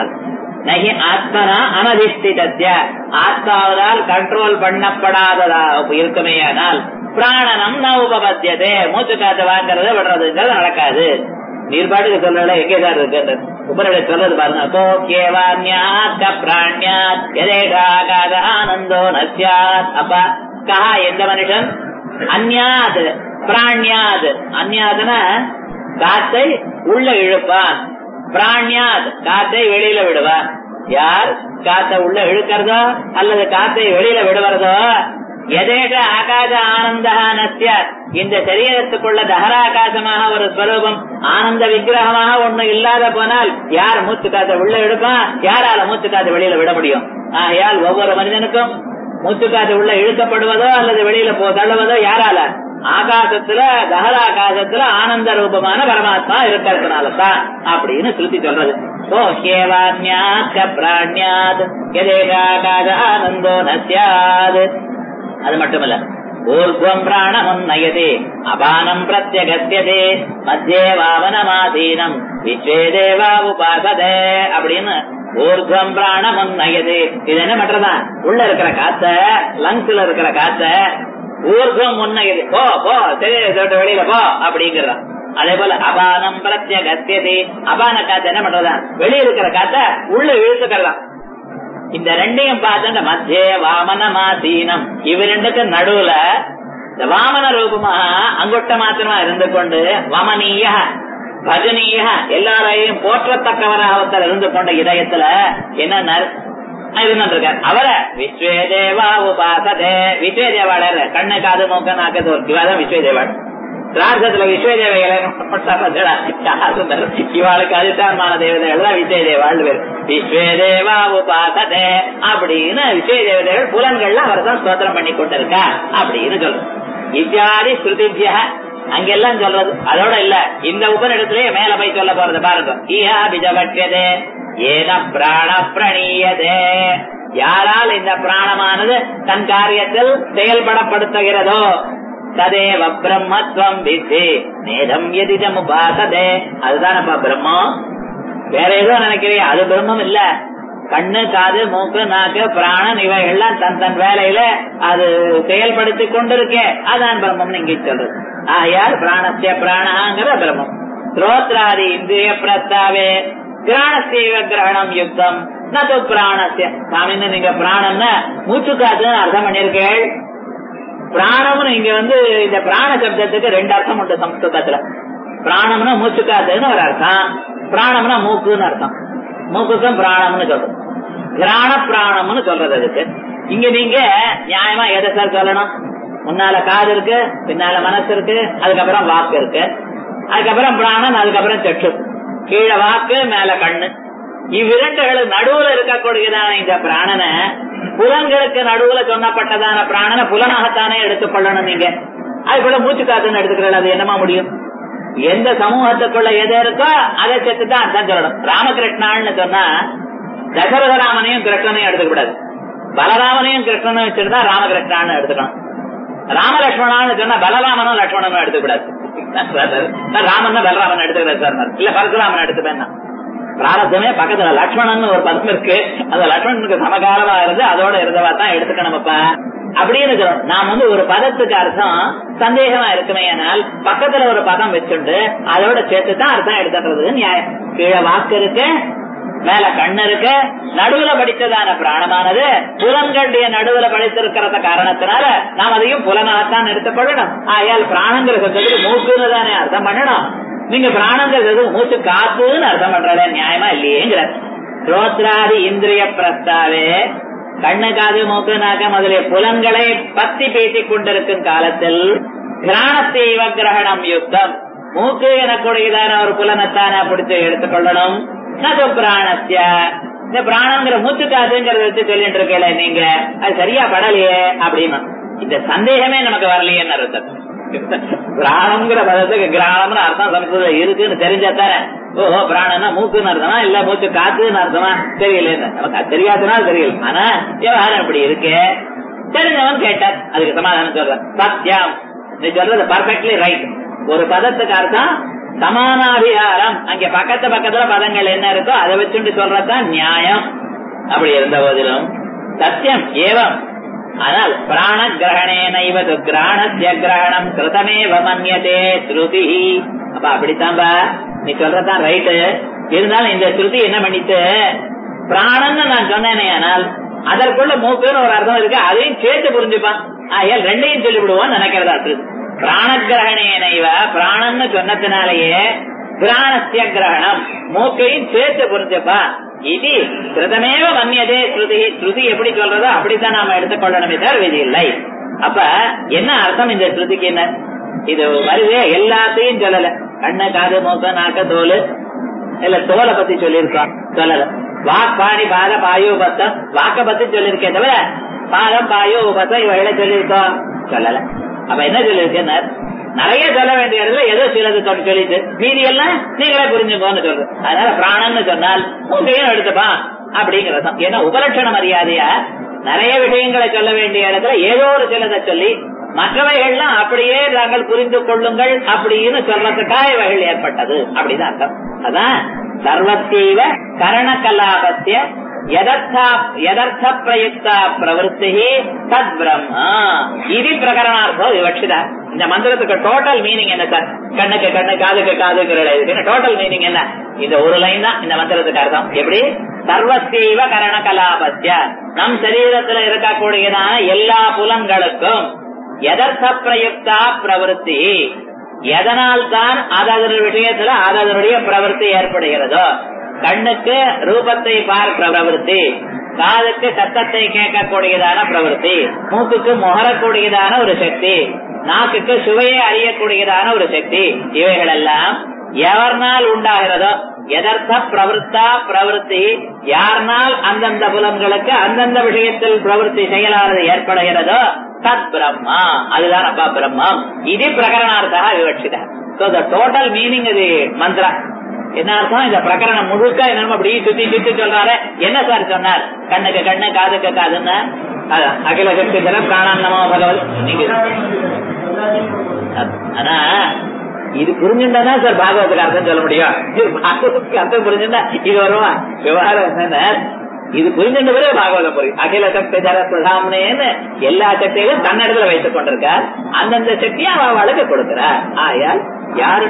நகி ஆத்மனா அனதிஷ்டிதத்திய ஆத்மாவதால் கண்ட்ரோல் பண்ணப்படாததா இருக்குமேயானால் பிராணனம் ந உபபத்தியதே மூச்சு காத்து வாங்குறது விடுறதுங்கிறது நடக்காது நீர்பாட்டுக்கு சொல்றல எங்கே சார் இருக்கு உபரிட சொல்றது பாருங்க கோக்கியவான்யாத் பிராண்யாத் எதேகாகாத ஆனந்தோ நசியாத் அப்பா கஹா எந்த மனுஷன் அந்யாத் பிராண்யாத் அந்யாதுனா காத்தை உள்ள இழுப்பான் பிராண்யாத் காத்தை வெளியில விடுவான் யார் காத்தை உள்ள இழுக்கிறதோ அல்லது காத்தை வெளியில விடுவதோ எதேக ஆகாச ஆனந்தா நசிய இந்த சரீரத்துக்குள்ள தகராகாசமாக ஒரு ஸ்வரூபம் ஆனந்த விக்கிரகமாக ஒண்ணு இல்லாத போனால் யார் மூச்சு காத்த உள்ள எடுப்பான் யாரால மூச்சு காத்த வெளியில விட முடியும் ஆகையால் ஒவ்வொரு மனிதனுக்கும் மூச்சு காத்து உள்ள இழுக்கப்படுவதோ அல்லது வெளியில போ தள்ளுவதோ யாரால ஆகாசத்துல தகராகாசத்துல ஆனந்த ரூபமான பரமாத்மா இருக்கிறதுனால தான் அப்படின்னு சுருத்தி சொல்றது ஓ கேவான்யாத் பிராண்யாத் எதேகாகாத ஆனந்தோ நசியாது அது மட்டுமல்ல ஊர்வம் பிராணமம் நயதே அபானம் பிரத்யகத்தியதே மத்தியே வாவனமாதீனம் விஸ்வே தேவா உபாசதே அப்படின்னு ஊர்துவம் பிராணம் உன்னயது இது என்ன பண்றதா உள்ள இருக்கிற காத்த லங்ஸ்ல இருக்கிற காத்த ஊர்துவம் உன்னயது போ போ சரி வெளியில போ அப்படிங்கிறதா அதே போல அபானம் பிரத்யகத்தியது அபான காத்து என்ன பண்றதா வெளியே இருக்கிற காத்த உள்ள இழுத்துக்கிறதா இந்த ரெண்டையும் பார்த்து மத்திய வாமன மாசீனம் இவ ரெண்டுக்கு நடுவுல இந்த வாமன ரூபமாக அங்குட்ட மாத்திரமா இருந்து கொண்டு வமனீய பஜனீய எல்லாரையும் போற்றத்தக்கவராக ஒருத்தர் இருந்து கொண்ட இதயத்துல என்ன இருந்திருக்கார் அவர விஸ்வேதேவா உபாசதே விஸ்வேதேவாளர் கண்ணு காது மூக்க நாக்கு இவாதான் விஸ்வேதேவாள் ராஜத்துல விஸ்வதேவைகளை இவாளுக்கு அதிஷ்டானமான தேவதைகள் தான் விஜயதேவாள் பேர் விஸ்வதேவா உபாசதே அப்படின்னு விஜய தேவதைகள் புலன்கள்ல அவர் தான் ஸ்தோத்திரம் பண்ணி கொண்டிருக்கா அப்படின்னு சொல்லும் இத்தியாதி ஸ்ருதிபிய அங்கெல்லாம் சொல்றது அதோட இல்ல இந்த உபநிடத்திலேயே மேல போய் சொல்ல போறது பாருங்க ஈஹா பிஜபட்யதே ஏன பிராண பிரணீயதே யாரால் இந்த பிராணமானது தன் காரியத்தில் செயல்படப்படுத்துகிறதோ ததேவ பிரம்மத்வம் வித்தி நேதம் எதிதம் உபாசதே அதுதானப்பா பிரம்மம் வேற ஏதோ நினைக்கிறீங்க அது பிரம்மம் இல்ல கண்ணு காது மூக்கு நாக்கு பிராணன் இவைகள்லாம் தன் தன் வேலையில அது செயல்படுத்தி கொண்டிருக்கே அதான் பிரம்மம் இங்க சொல்றது ஆயார் பிராணசிய பிராணாங்கிற பிரம்மம் ஸ்ரோத்ராதி இந்திரிய பிரஸ்தாவே கிராணசீவ கிரகணம் யுக்தம் நது பிராணசிய சாமின்னு நீங்க பிராணம்னா மூச்சு காத்துன்னு அர்த்தம் பண்ணிருக்கேள் பிராணம்னு இங்க வந்து இந்த பிராண சப்தத்துக்கு ரெண்டு அர்த்தம் உண்டு சம்ஸ்கிருதத்துல பிராணம்னா மூச்சு காத்துன்னு ஒரு அர்த்தம் பிராணம்னா மூக்குன்னு அர்த்தம் மூக்குக்கும் பிராணம்னு சொல்றது கிராண பிராணம்னு சொல்றது அதுக்கு இங்க நீங்க நியாயமா எதை சார் சொல்லணும் முன்னால காது இருக்கு பின்னால மனசு இருக்கு அதுக்கப்புறம் வாக்கு இருக்கு அதுக்கப்புறம் பிராணன் அதுக்கப்புறம் சற்று கீழே வாக்கு மேல கண்ணு இவ்விரண்டுகளுக்கு நடுவுல இருக்கக்கூடியதான இந்த பிராணனை புலன்களுக்கு நடுவுல சொன்னப்பட்டதான பிராணனை புலனாகத்தானே எடுத்துக்கொள்ளணும் நீங்க அது கூட மூச்சு காத்துன்னு எடுத்துக்கிறது அது என்னமா முடியும் எந்த சமூகத்துக்குள்ள எது இருக்கோ அதை சேர்த்து தான் அர்த்தம் சொல்லணும் ராமகிருஷ்ணான்னு சொன்னா தசரதராமனையும் கிருஷ்ணனையும் எடுத்துக்கூடாது பலராமனையும் கிருஷ்ணனும் வச்சிருந்தா ராமகிருஷ்ணான்னு எடுத்துக்கணும் ராமலட்சுமணான்னு சொன்னா பலராமனும் லட்சுமணனும் எடுத்துக்கூடாது ராமன் பலராமன் எடுத்துக்கிறார் சார் இல்ல பரசுராமன் எடுத்துப்பேன் பிராரத்தமே பக்கத்துல லட்சுமணன் ஒரு பதம் இருக்கு அந்த லட்சுமணனுக்கு சமகாலமா இருந்து அதோட இருந்தவா தான் எடுத்துக்கணும்ப்பா அப்படின்னு சொல்லணும் நாம் வந்து ஒரு பதத்துக்கு அர்த்தம் சந்தேகமா இருக்குமே ஆனால் பக்கத்துல ஒரு பதம் வச்சுண்டு அதோட சேர்த்து தான் அர்த்தம் எடுத்துக்கிறது நியாயம் கீழே வாக்கு இருக்கு மேல கண்ணு இருக்கு நடுவுல படித்ததான பிராணமானது புலன்களுடைய நடுவுல படித்திருக்கிறத காரணத்தினால நாம் அதையும் புலனாகத்தான் எடுத்துக்கொள்ளணும் ஆயால் பிராணங்கிற சப்தத்துக்கு மூக்குன்னு தானே அர்த்தம் பண்ணணும் நீங்க பிராணங்கிறது மூச்சு காத்துன்னு அர்த்தம் பண்றத நியாயமா இல்லையேங்கிற ரோத்ராதி இந்திரிய பிரஸ்தாவே கண்ணு காது மூக்கு நாக்க முதலிய புலன்களை பத்தி பேசிக் கொண்டிருக்கும் காலத்தில் கிராணத்தெய்வ கிரகணம் யுத்தம் மூக்கு எனக்கூடியதான ஒரு புலனத்தான பிடிச்சு எடுத்துக்கொள்ளணும் நது பிராணத்திய இந்த பிராணங்கிற மூச்சு காதுங்கிறத வச்சு சொல்லிட்டு இருக்கல நீங்க அது சரியா படலையே அப்படின்னு இந்த சந்தேகமே நமக்கு வரலையேன்னு அர்த்தம் பிராணம்ங்கிற பதத்துக்கு கிராணம்னு அர்த்தம் சமஸ்கிருத இருக்குன்னு தெரிஞ்சாத்தானே ஓஹோ பிராணம்னா மூக்குன்னு அர்த்தமா இல்ல மூச்சு காத்துன்னு அர்த்தமா தெரியல நமக்கு அது தெரியாதனால தெரியல ஆனா விவகாரம் இப்படி இருக்கு தெரிஞ்சவன் கேட்டார் அதுக்கு சமாதானம் சொல்ற சத்தியம் நீ சொல்றது பர்ஃபெக்ட்லி ரைட் ஒரு பதத்துக்கு அர்த்தம் சமானாதிகாரம் அங்க பக்கத்து பக்கத்துல பதங்கள் என்ன இருக்கோ அதை வச்சுட்டு சொல்றதுதான் நியாயம் அப்படி இருந்த போதிலும் சத்தியம் ஏவம் ஆனால் பிராண கிரகணேன இவது கிராணசிய கிரகணம் கிருதமேவ மன்யதே ஸ்ருதி அப்ப அப்படித்தான்பா நீ சொல்றதான் ரைட்டு இருந்தாலும் இந்த ஸ்ருதி என்ன பண்ணிட்டு பிராணன்னு நான் சொன்னேனே ஆனால் அதற்குள்ள மூக்குன்னு ஒரு அர்த்தம் இருக்கு அதையும் சேர்த்து புரிஞ்சுப்பான் ஆகையால் ரெண்டையும் சொல்லிவிடுவோம் நினைக்கிறதா ஸ்ருதி பிராணகிரகணேனைவ பிராணன்னு சொன்னதுனாலேயே கிராணசிய கிரகணம் மூக்கையும் சேர்த்து புரிஞ்சுப்பா இது கிருதமேவ மன்னியதே ஸ்ருதி ஸ்ருதி எப்படி சொல்றதோ அப்படித்தான் நாம எடுத்துக்கொள்ளணுமே தவிர விதி இல்லை அப்ப என்ன அர்த்தம் இந்த ஸ்ருதிக்கு என்ன இது வருதே எல்லாத்தையும் சொல்லல கண்ணு காது மூக்க நாக்க தோல் இல்ல தோலை பத்தி சொல்லியிருக்கோம் சொல்லல வாக்பாணி பாத பாயு பத்தம் வாக்க பத்தி சொல்லியிருக்கேன் தவிர பாதம் பாயு பத்தம் இவைகளை சொல்லியிருக்கோம் சொல்லல அப்ப என்ன சொல்லியிருக்கேன் நிறைய சொல்ல வேண்டிய இடத்துல ஏதோ சிலது சொல்லிட்டு மீதி எல்லாம் நீங்களே புரிஞ்சுக்கோன்னு சொல்றது அதனால பிராணன்னு சொன்னால் உங்கையும் எடுத்துப்பா அப்படிங்கிறது ஏன்னா உபலட்சண மரியாதையா நிறைய விஷயங்களை சொல்ல வேண்டிய இடத்துல ஏதோ ஒரு சிலதை சொல்லி மற்றவைகள்லாம் அப்படியே நாங்கள் புரிந்து கொள்ளுங்கள் அப்படின்னு சொல்றதுக்காக இவைகள் ஏற்பட்டது அப்படிதான் அர்த்தம் அதான் சர்வத்தீவ கரணகலாபத்திய యదర్థ యదర్థ ప్రయుక్త ప్రవృత్తి தத் பிரம்மா இது பிரகரணார்த்தம் விவட்சித இந்த மந்திரத்துக்கு டோட்டல் மீனிங் என்ன சார் கண்ணுக்கு கண்ணு காதுக்கு காதுக்கு இதுக்கு டோட்டல் மீனிங் என்ன இந்த ஒரு லைன் தான் இந்த மந்திரத்துக்கு அர்த்தம் எப்படி சர்வத்தீவ கரண கலாபத்திய நம் சரீரத்துல இருக்கக்கூடியதான எல்லா புலன்களுக்கும் எதர்த்த பிரயுக்தா பிரவருத்தி எதனால் தான் அதனுடைய விஷயத்துல அதனுடைய பிரவருத்தி ஏற்படுகிறதோ கண்ணுக்கு ரூபத்தை பார்க்கிற பிரவருத்தி காதுக்கு சத்தத்தை கேட்கக்கூடியதான பிரவருத்தி மூக்குக்கு முகரக்கூடியதான ஒரு சக்தி நாக்குக்கு சுவையை அறியக்கூடியதான ஒரு சக்தி இவைகள் எல்லாம் எவர்னால் உண்டாகிறதோ எதர்த்த பிரவருத்தா பிரவருத்தி யார்னால் அந்தந்த புலன்களுக்கு அந்தந்த விஷயத்தில் பிரவருத்தி செயலானது ஏற்படுகிறதோ தத் பிரம்மா அதுதான் அப்பா பிரம்மம் இது பிரகரணார்த்தா விவட்சித சோ த டோட்டல் மீனிங் இது மந்திரா என்ன அர்த்தம் இந்த பிரகரணம் முழுக்க என்னமோ அப்படி சுத்தி சுத்தி சொல்றாரு என்ன சார் சொன்னார் கண்ணுக்கு கண்ணு காதுக்கு காதுன்னு அதான், அகில சக்தி தரம் பிராணம் நமோ பகவத் நீங்க ஆனா இது புரிஞ்சுட்டா சார் பாகவத்துக்கு அர்த்தம் சொல்ல முடியும் இது பாகவத்துக்கு அர்த்தம் புரிஞ்சுட்டா இது வருமா விவகாரம் என்ன இது புரிஞ்சுட்ட பிறகு பாகவதம் புரியும் அகில சக்தி தர பிரதாமனேன்னு எல்லா சக்தியையும் தன்னிடத்துல வைத்துக் கொண்டிருக்கார் அந்தந்த சக்தியை அவளுக்கு கொடுக்கிறார் ஆயால் யாரு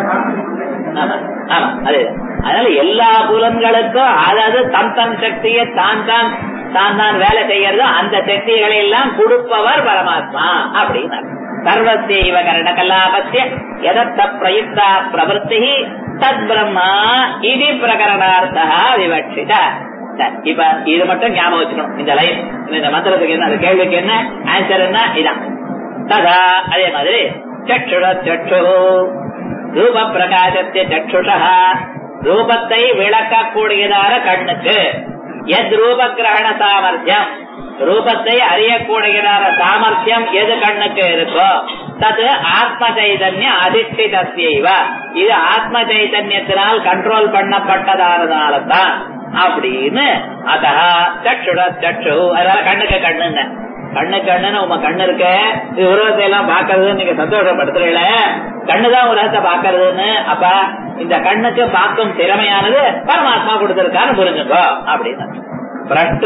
ஆமா ஆமா அது அதனால எல்லா புலன்களுக்கும் அதாவது தன் தன் சக்தியை தான் தான் தான் தான் வேலை செய்யறதோ அந்த சக்திகளை எல்லாம் கொடுப்பவர் பரமாத்மா அப்படின்னு சர்வசைவ கரண கலாபத்திய எதத்த பிரயுக்தா பிரவருத்தி தத் பிரம்மா இது பிரகரணார்த்தா விவட்சித சரி, இப்ப இது மட்டும் ஞாபகம் வச்சுக்கணும் இந்த லைன் இந்த மந்திரத்துக்கு என்ன அந்த கேள்விக்கு என்ன ஆன்சர் என்ன இதான் ததா அதே மாதிரி சற்றுட சற்று ரூப பிரகாசத்திய சற்றுஷா ரூபத்தை விளக்கக்கூடியதான கண்ணுக்கு எத் ரூப கிரகண சாமர்த்தியம் ரூபத்தை அறியக்கூடியதான சாமர்த்தியம் எது கண்ணுக்கு இருக்கோ தது ஆத்ம சைதன்ய அதிஷ்டிதஸ்யைவ இது ஆத்ம சைதன்யத்தினால் கண்ட்ரோல் பண்ணப்பட்டதானதால தான் அப்படின்னு அத சற்றுட சற்று அதனால கண்ணுக்கு கண்ணுன்னு கண்ணு கண்ணுன்னு உங்க கண்ணு இருக்க இது உருவத்தை எல்லாம் பாக்குறதுன்னு நீங்க சந்தோஷப்படுத்துறீங்கள கண்ணுதான் உலகத்தை பாக்குறதுன்னு அப்ப இந்த கண்ணுக்கு பார்க்கும் திறமையானது பரமாத்மா கொடுத்திருக்கான்னு புரிஞ்சுக்கோ அப்படின்னு பிரஷ்டு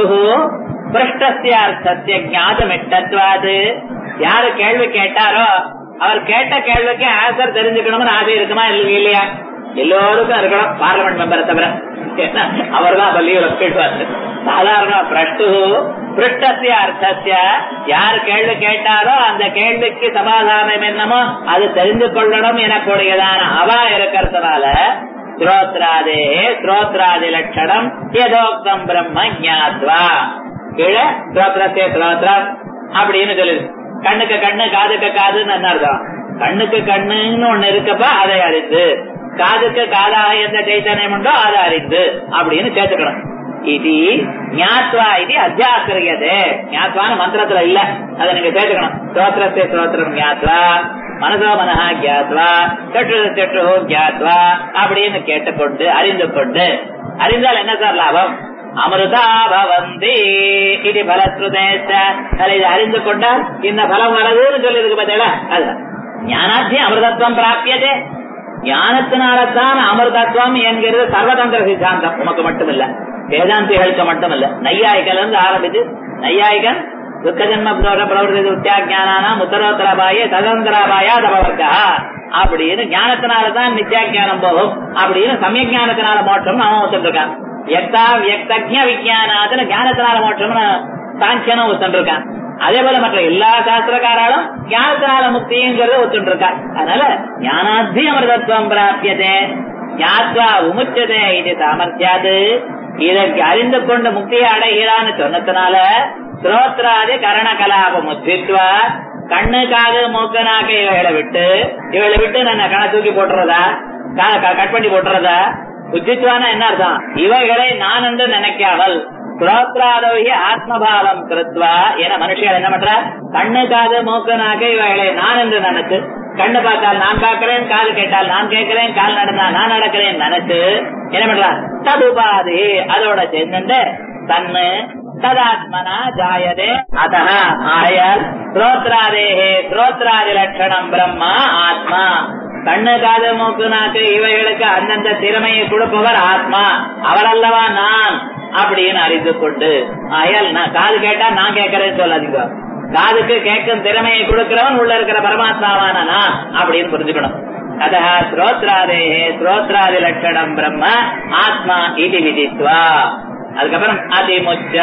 பிரஷ்டஸ்திய ஞாதமிட்டத்வாது யாரு கேள்வி கேட்டாரோ அவர் கேட்ட கேள்விக்கு ஆன்சர் தெரிஞ்சுக்கணும்னு ஆசை இருக்குமா இல்லை இல்லையா எல்லோருக்கும் இருக்கணும் பார்லிமெண்ட் மெம்பரை தவிர அவர் தான் பள்ளியோட கேட்டுவார் சாதாரண பிரஷ்டு பிருஷ்டசிய அர்த்தசிய யார் கேள்வி கேட்டாரோ அந்த கேள்விக்கு சமாதானம் என்னமோ அது தெரிந்து கொள்ளணும் எனக்கூடியதான அவா இருக்கிறதுனால ஸ்ரோத்ராதே ஸ்ரோத்ராதி லட்சணம் யதோக்தம் பிரம்ம ஞாத்வா கீழே ஸ்ரோத்ரத்தே ஸ்ரோத்ரம் அப்படின்னு சொல்லுது கண்ணுக்கு கண்ணு காதுக்கு காதுன்னு என்ன அர்த்தம் கண்ணுக்கு கண்ணுன்னு ஒண்ணு இருக்கப்ப அதை அறிந்து காதுக்கு காதாக எந்த சைத்தன்யம் உண்டோ அதை அறிந்து அப்படின்னு சேர்த்துக்கணும் இது ஞாத்வா இது அத்தியாசிரியது ஞாத்வான மந்திரத்துல இல்ல அதை நீங்க சேர்த்துக்கணும் ஸ்தோத்திரத்தை ஸ்தோத்திரம் ஞாத்வா மனசோ மனஹா கியாத்வா சற்று சற்று கியாத்வா அப்படின்னு கேட்டுக்கொண்டு அறிந்து கொண்டு அறிந்தால் என்ன சார் லாபம் அமிர்தா பவந்தி இது பலஸ்ருதேச இது அறிந்து கொண்டால் இந்த பலம் வரதுன்னு சொல்லி இருக்கு பார்த்தீங்களா அதுதான் ஞானாத்தியம் அமிர்தத்துவம் பிராப்பியதே ஞானத்தினால்தான் அமிர்தத்துவம் என்கிறது சர்வதந்திர சித்தாந்தம் உமக்கு மட்டுமில்ல வேதாந்திகளுக்கு மட்டுமல்ல நையாயிகள் இருந்து ஆரம்பிச்சு நையாயிகன் துக்க ஜன்ம பிரவர்த்தி உத்தியாஜானாம் உத்தரோத்தரபாய ததந்திராபாயா தபவர்க்கா அப்படின்னு ஞானத்தினாலதான் நித்தியாஜானம் போகும் அப்படின்னு சமய ஞானத்தினால மோட்சம் அவன் ஒத்துட்டு இருக்கான் எக்தா வியக்தஜ விஜயானாத்துல ஞானத்தினால மோட்சம்னு சாங்கியனும் ஒத்துட்டு இருக்கான் அதே போல மற்ற எல்லா சாஸ்திரக்காராலும் ஞானத்தினால முக்திங்கிறத ஒத்துட்டு இருக்கா அதனால ஞானாத்தி அமிர்தத்துவம் பிராபியதே ஞாத்வா உமுச்சதே இது சாமர்த்தியாது இதற்கு அறிந்து கொண்டு முக்தியை அடைகிறான்னு சொன்னதுனால ஸ்ரோத்ராதி கரண கலாபம் உத்தித்வா கண்ணு காது மூக்கு நாக்கு இவைகளை விட்டு இவைகளை விட்டு நான் கண தூக்கி போட்டுறதா கட் பண்ணி போட்டுறதா உச்சித்வான என்ன அர்த்தம் இவைகளை நான் என்று நினைக்காமல் ஸ்ரோத்ராதோகி ஆத்மபாவம் கிருத்வா என மனுஷியல் என்ன பண்ற கண்ணு காது மூக்கு நாக்கு இவைகளை நான் என்று நினைச்சு கண்ணு பார்த்தால் நான் பார்க்கிறேன் காது கேட்டால் நான் கேட்கிறேன் கால் நடந்தா நான் நடக்கிறேன் நினைச்சு என்ன பண்றான் ததுபாதி அதோட சேர்ந்து தன்னு ததாத்மனா ஜாயதே அத ஆயால் ஸ்ரோத்ராதேஹே ஸ்ரோத்ராதி லட்சணம் பிரம்மா ஆத்மா கண்ணு காது மூக்கு நாக்கு இவைகளுக்கு அந்தந்த திறமையை கொடுப்பவர் ஆத்மா அவரல்லவா நான் அப்படின்னு அறிந்து கொண்டு ஆயால் நான் காது கேட்டா நான் கேட்கறேன்னு சொல்லாதீங்க காதுக்கு கேட்கும் திறமையை கொடுக்கிறவன் உள்ள இருக்கிற பரமாத்மாவான நான் அப்படின்னு புரிஞ்சுக்கணும் அத ஸ்ரோத்ராதே ஸ்ரோத்ராதி லட்சணம் பிரம்ம ஆத்மா இது விதித்வா அதுக்கப்புறம் அதிமுச்ச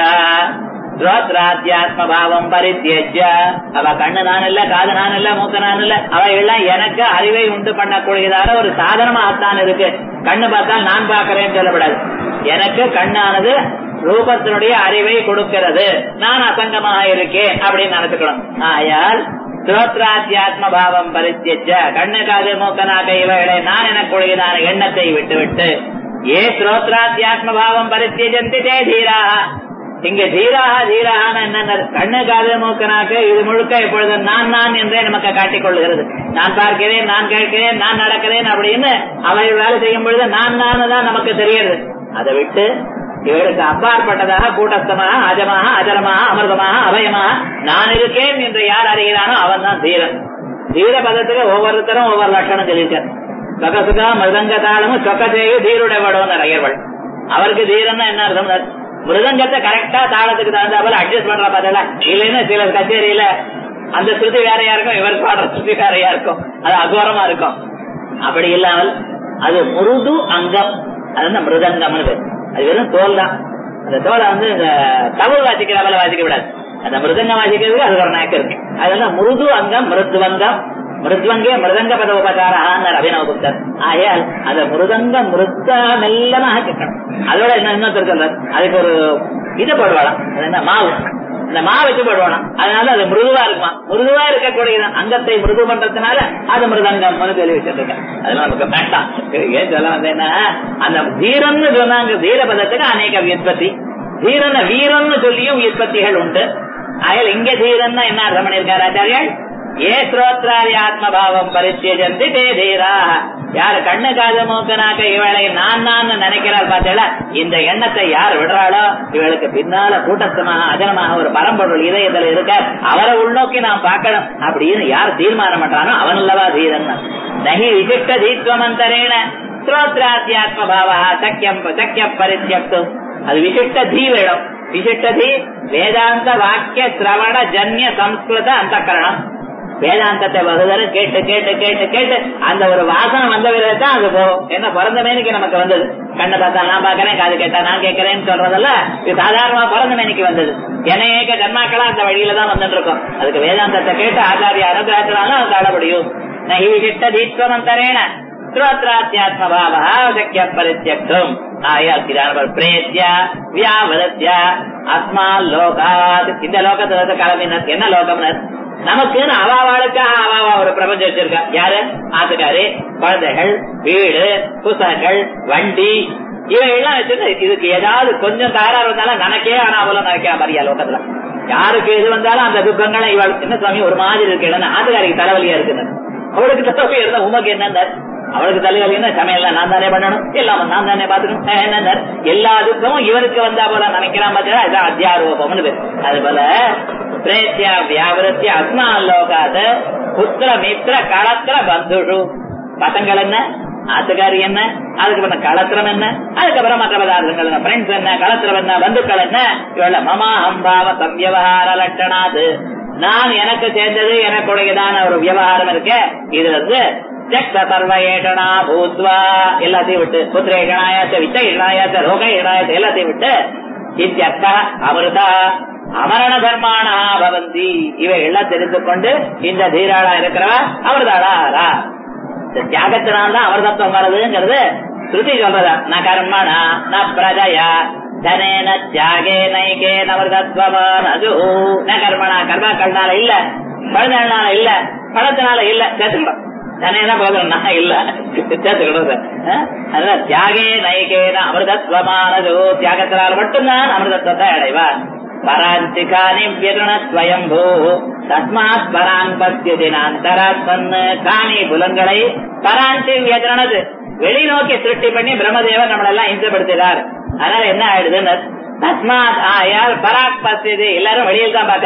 ஸ்ரோத்ராத்யாத்ம பாவம் பரித்தியஜ அவ கண்ணு நான் இல்ல காது நான் இல்ல மூக்கு நான் இல்ல அவ எல்லாம் எனக்கு அறிவை உண்டு பண்ணக்கூடியதான ஒரு சாதனமாகத்தான் இருக்கு கண்ணு பார்த்தால் நான் பார்க்கிறேன்னு சொல்லப்படாது எனக்கு கண்ணானது ரூபத்தினுடைய அறிவை கொடுக்கிறது நான் அசங்கமாக இருக்கேன் அப்படின்னு நினைச்சுக்கணும் ஆயால் ஸ்ரோத்ராத்தியாத்ம பாவம் பரித்தியச்ச கண்ணு காது மூக்கனாக இவைகளை நான் எனக்குரியதான எண்ணத்தை விட்டுவிட்டு ஏ ஸ்ரோத்ராத்தியாத்ம பாவம் பரித்தியஜந்தி தே தீராக இங்க தீராக தீராக என்ன கண்ணு காது மூக்கனாக்கு இது முழுக்க இப்பொழுது நான் நான் என்றே நமக்கு காட்டிக் கொள்ளுகிறது நான் பார்க்கிறேன் நான் கேட்கிறேன் நான் நடக்கிறேன் அப்படின்னு அவை வேலை செய்யும் பொழுது நான் நான் தான் நமக்கு தெரியுது அதை விட்டு இவருக்கு அப்பாற்பட்டதாக கூட்டஸ்தமாக அஜமாக அஜரமாக அமிர்தமாக அபயமாக நான் இருக்கேன் என்று யார் அறிகிறானோ அவன் தான் தீரன் தீர பதத்துக்கு ஒவ்வொருத்தரும் ஒவ்வொரு லட்சணம் சொல்லியிருக்கார் சொகசுகா மிருதங்க தாளமும் சொக்கச்சேயு தீருடைவடும் ஐயர்கள் அவருக்கு தீரன்னா என்ன அர்த்தம் மிருதங்கத்தை கரெக்டா தாளத்துக்கு தகுந்த போல அட்ஜஸ்ட் பண்ற பார்த்தல இல்லைன்னா சில கச்சேரியில அந்த ஸ்ருதி வேறையா இருக்கும் இவர் பாடுற ஸ்ருதி வேறையா இருக்கும் அது அகோரமா இருக்கும் அப்படி இல்லாமல் அது முருது அங்கம் அது வந்து மிருதங்கம்னு பேர் அது வெறும் தோல் தான் அந்த தோலை வந்து இந்த தவறு வாசிக்கிற போல வாசிக்க விடாது அந்த மிருதங்கம் வாசிக்கிறதுக்கு அது ஒரு நாக்கு இருக்கு அதெல்லாம் மிருது அங்கம் மிருத்வங்கம் மிருத்வங்கே மிருதங்க பத உபச்சாரம் அபினவ புத்தர் ஆயால் அந்த மிருதங்க மிருத்தா மெல்லமாக கேட்கணும் அதோட என்ன இன்னொருத்தர் சொல்றாரு அதுக்கு ஒரு இது போடுவாளாம் அது என்ன மாவு இந்த மா வச்சு போடுவானாம் அதனால அது மிருதுவா இருக்குமா மிருதுவா இருக்கக்கூடிய அங்கத்தை மிருது பண்றதுனால அது மிருதங்கம் சொல்லி வச்சிருக்கேன் அதெல்லாம் நமக்கு வேண்டாம் ஏன் சொல்ல வந்தேன்னா அந்த தீரன்னு சொன்னாங்க தீர பதத்துக்கு அநேக வியுற்பத்தி தீரன வீரன்னு சொல்லியும் வியுற்பத்திகள் உண்டு அயல் இங்க தீரன்னா என்ன அர்த்தம் பண்ணிருக்காரு ஆச்சாரியர் ஏ ஸ்ரோத்ராதி ஆத்மபாவம் பரித்தியஜந்தி தே தீரா யாரு கண்ணு காது மூக்கனாக்க இவளை நான் நான் நினைக்கிறாள் பார்த்தேல இந்த எண்ணத்தை யார் விடுறாளோ இவளுக்கு பின்னால கூட்டத்தமாக அஜனமாக ஒரு பரம்பொருள் இதயத்துல இருக்க அவரை உள்நோக்கி நாம் பார்க்கணும் அப்படின்னு யார் தீர்மானம் பண்றானோ அவன் அல்லவா தீரன் நகி விசிஷ்ட தீத்வமந்தரேன ஸ்ரோத்ராத்யாத்ம பாவா சக்கியம் சக்கியம் பரித்தியக்தும் அது விசிஷ்ட தீ வேணும் விசிஷ்ட தீ வேதாந்த வாக்கிய சிரவண ஜன்ய சம்ஸ்கிருத அந்த கரணம் வேதாந்தத்தை வகுதரும் கேட்டு கேட்டு கேட்டு கேட்டு அந்த ஒரு வாசனை வந்த பிறகு தான் அது போகும் என்ன பிறந்த மேனிக்கு நமக்கு வந்தது கண்ணை பார்த்தா நான் பாக்கிறேன் காது கேட்டா நான் கேட்கறேன்னு சொல்றதல்ல இது சாதாரணமா பிறந்த மேனிக்கு வந்தது அநேக ஜன்மாக்களா அந்த வழியில தான் வந்துட்டு இருக்கோம் அதுக்கு வேதாந்தத்தை கேட்டு ஆச்சாரிய அனுகிரகத்தினாலும் அது காண முடியும் நகி விசிஷ்ட தீத்வமந்தரேன ஸ்ரோத்ராத்யாத்ம பாவா சக்கிய பரித்தியக்தும் ஆயாத்திரான பிரேத்திய வியாவதத்ய அஸ்மா லோகாத் இந்த லோகத்துல கிளம்பினர் என்ன லோகம்னர் நமக்குன்னு அவாவாளுக்காக அவாவா ஒரு பிரபஞ்சம் வச்சிருக்கா யாரு ஆத்துக்காரு குழந்தைகள் வீடு புத்தகங்கள் வண்டி இவையெல்லாம் வச்சுட்டு இதுக்கு ஏதாவது கொஞ்சம் தகராறு வந்தாலும் நினைக்கே ஆனா அவ்வளவு நினைக்கிற மாதிரியா லோகத்துல யாருக்கு எது வந்தாலும் அந்த துக்கங்களை இவள் சின்ன சுவாமி ஒரு மாதிரி இருக்கு ஆத்துக்காரிக்கு தலைவலியா இருக்குன்னு அவளுக்கு தலைவலி இருந்தா உமக்கு என்ன அவளுக்கு தலைவலின்னா சமையல் நான் தானே பண்ணணும் எல்லாம் நான் தானே பாத்துக்கணும் என்ன எல்லா துக்கமும் இவருக்கு வந்தா போல நினைக்கிறான் பார்த்தா அத்தியாரோபம்னு பேர் அது போல பிரேத்தியா வியாபரத்திய அஸ்மாலோகாத புத்திர மித்திர களத்திர பந்துஷு பசங்கள் என்ன ஆத்துக்காரி என்ன அதுக்கப்புறம் களத்திரம் என்ன அதுக்கப்புறம் மற்ற பதார்த்தங்கள் என்ன ஃப்ரெண்ட்ஸ் என்ன களத்திரம் என்ன பந்துக்கள் என்ன இவள மமா அம்பாவ சம்யவகார லட்சணாது நான் எனக்கு சேர்ந்தது எனக்குடையதான ஒரு விவகாரம் இருக்கு இதுல இருந்து ஜக்த சர்வ ஏஷனா பூத்வா எல்லாத்தையும் விட்டு புத்திர ஏஷனாயாச்ச வித்த ஏஷனாயாச்ச ரோக ஏஷனாயாச்ச எல்லாத்தையும் விட்டு இத்தியர்த்தா அமிர்தா அமரண தர்மானா பவந்தி இவை எல்லாம் தெரிந்து கொண்டு இந்த தீராளா இருக்கிறவா அமிர்தாளா ஆறா இந்த தியாகத்தினால்தான் அமிர்தத்துவம் வருதுங்கிறது ஸ்ருதி சொல்றதா ந கர்மணா ந பிரஜயா தனேன தியாகே நைகே நவர்தத்வமான் அது ந கர்மணா கர்மாக்கள்னால இல்ல பழனால இல்ல பணத்தினால இல்ல சேர்த்துக்கிடும் தனேன போதும் நான் இல்ல சேர்த்துக்கிடுறது அதனால தியாகே நைகேன அமிர்தத்வமானது தியாகத்தினால் மட்டும்தான் அமிர்தத்துவத்தை அடைவார் பராந்திகானி வியருணஸ்வயம்பூ தஸ்மாத் பரான் பத்தியதினாந்தராத்மன் காணி புலன்களை பராந்தி வியதனது வெளிநோக்கி சிருஷ்டி பண்ணி பிரம்மதேவன் நம்மளெல்லாம் இம்சப்படுத்துகிறார் அதனால என்ன ஆயிடுதுன்னு தஸ்மாத் ஆயால் பராக் பத்தியது எல்லாரும் வெளியில் தான் பாக்குறான்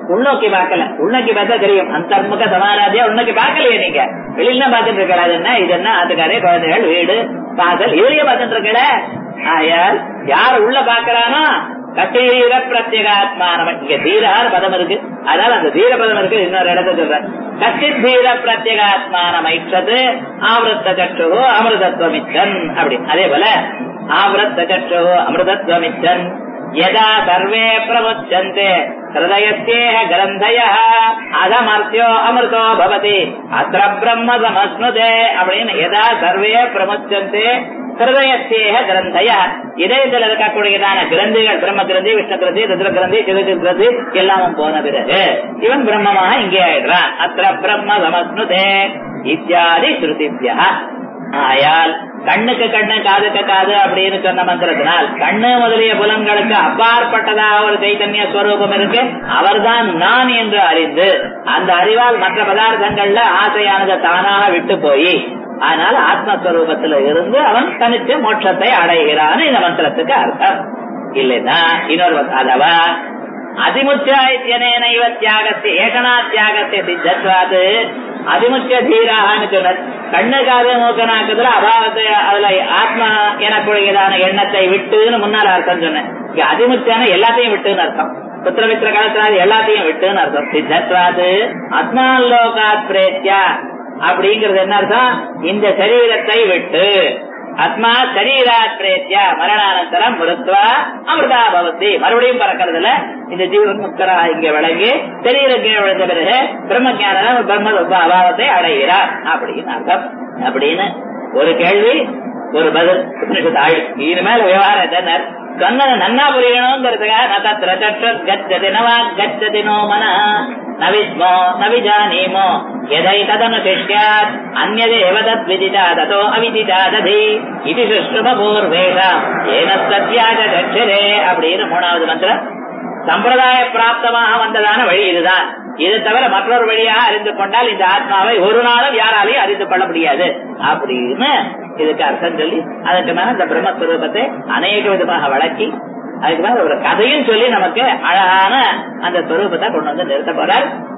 உள்நோக்கி பார்க்கல உள்நோக்கி பார்த்தா தெரியும் அந்தர்முக சமாராத்தியா உள்நோக்கி பார்க்கலையே நீங்க வெளியில தான் பார்த்துட்டு இருக்கல அது என்ன இது என்ன அதுக்காரே குழந்தைகள் வீடு வாசல் இதுலயே பார்த்துட்டு இருக்கல ஆயால் யார் உள்ள பாக்குறானோ கட்டீர பிரத்யேகாத்மானவன் இங்க தீரான பதம் இருக்கு அதனால அந்த தீர பதம் இருக்கு இன்னொரு இடத்த சொல்றேன் கட்டி தீர பிரத்யேகாத்மானமைச்சது ஆவரத்த சற்று அமிர்தத்வமிச்சன் அப்படி அதே போல ஆவரத்த சற்று அமிர்தத்வமிச்சன் யதா சர்வே பிரமுச்சந்தே ஹிருதயத்தேஹ கிரந்தய அதமர்த்தியோ அமிர்தோ பவதி அத்திர பிரம்ம சமஸ்னுதே அப்படின்னு யதா சர்வே பிரமுச்சந்தே ஹிருதயத்தேக கிரந்தய இதயத்தில் இருக்கக்கூடியதான கிரந்திகள் பிரம்ம கிரந்தி விஷ்ணு கிரந்தி ருத்ர கிரந்தி சிவகு கிரந்தி எல்லாமும் போன பிறகு இவன் பிரம்மமாக இங்கே ஆயிடுறான் அத்திர பிரம்ம சமஸ்னுதே இத்தியாதி ஸ்ருதிபியா ஆயால் கண்ணுக்கு கண்ணு காதுக்கு காது அப்படின்னு சொன்ன மந்திரத்தினால் கண்ணு முதலிய புலன்களுக்கு அப்பாற்பட்டதாக ஒரு சைத்தன்ய ஸ்வரூபம் இருக்கு அவர்தான் நான் என்று அறிந்து அந்த அறிவால் மற்ற பதார்த்தங்கள்ல ஆசையானது தானாக விட்டு போய் அதனால ஆத்மஸ்வரூபத்துல இருந்து அவன் தனித்து மோட்சத்தை அடைகிறான் இந்த மந்திரத்துக்கு அர்த்தம் இல்லைன்னா இன்னொரு அதவா அதிமுச்சாயத்தியனேன இவ தியாகத்தை ஏகனா தியாகத்தை சித்தத்வாது அதிமுச்ச தீராகனு சொன்னார் கண்ணு காது மூக்கனாக்குதுல அபாவத்தை அதுல ஆத்மா எனக்குரியதான எண்ணத்தை விட்டுன்னு முன்னால அர்த்தம் சொன்னேன் இங்க அதிமுச்சான எல்லாத்தையும் விட்டுன்னு அர்த்தம் புத்திரமித்திர காலத்தினால எல்லாத்தையும் விட்டுன்னு அர்த்தம் சித்தத்வாது ஆத்மாலோகாத் பிரேத்யா அப்படிங்கிறது என்ன அர்த்தம் இந்த சரீரத்தை விட்டு ஆத்மா சரீராத் பிரேத்யா மரணானந்தரம் மிருத்வா அமிர்தா பவதி மறுபடியும் பறக்கிறதுல இந்த ஜீவன் முக்தரா இங்க விளங்கி சரீரம் கீழே விழுந்த பிறகு பிரம்ம ஞானம் பிரம்ம அபாவத்தை அடைகிறார் அப்படின்னு அர்த்தம் அப்படின்னு ஒரு கேள்வி ஒரு பதில் உபனிஷத்து ஆயுள் இனிமேல் விவகாரம் என்ன சொன்னது நன்னா புரியணுங்கிறதுக்காக ந தத்ர தற்ற கச்சதி நவா கச்சதி நோ மன நவிஸ்மோ நவிஜானீமோ எதை ததனு சிஷ்யாத் அந்நதேவ தத் விதிதா ததோ அவிதிதா ததி இது சுஷ்ரும பூர்வேஷா ஏன சத்யாக தட்சரே அப்படின்னு மூணாவது மந்திரம் சம்பிரதாய பிராப்தமாக வந்ததான வழி இதுதான் இது தவிர மற்றொரு வழியாக அறிந்து கொண்டால் இந்த ஆத்மாவை ஒரு நாளும் யாராலையும் அறிந்து கொள்ள முடியாது அப்படின்னு இதுக்கு அர்த்தம் சொல்லி அதுக்கு மேல இந்த பிரம்மஸ்வரூபத்தை அநேக விதமாக வளர்ச்சி அதுக்கு மேல ஒரு கதையும் சொல்லி நமக்கு அழகான அந்த ஸ்வரூபத்தை கொண்டு வந்து நிறுத்த போறார்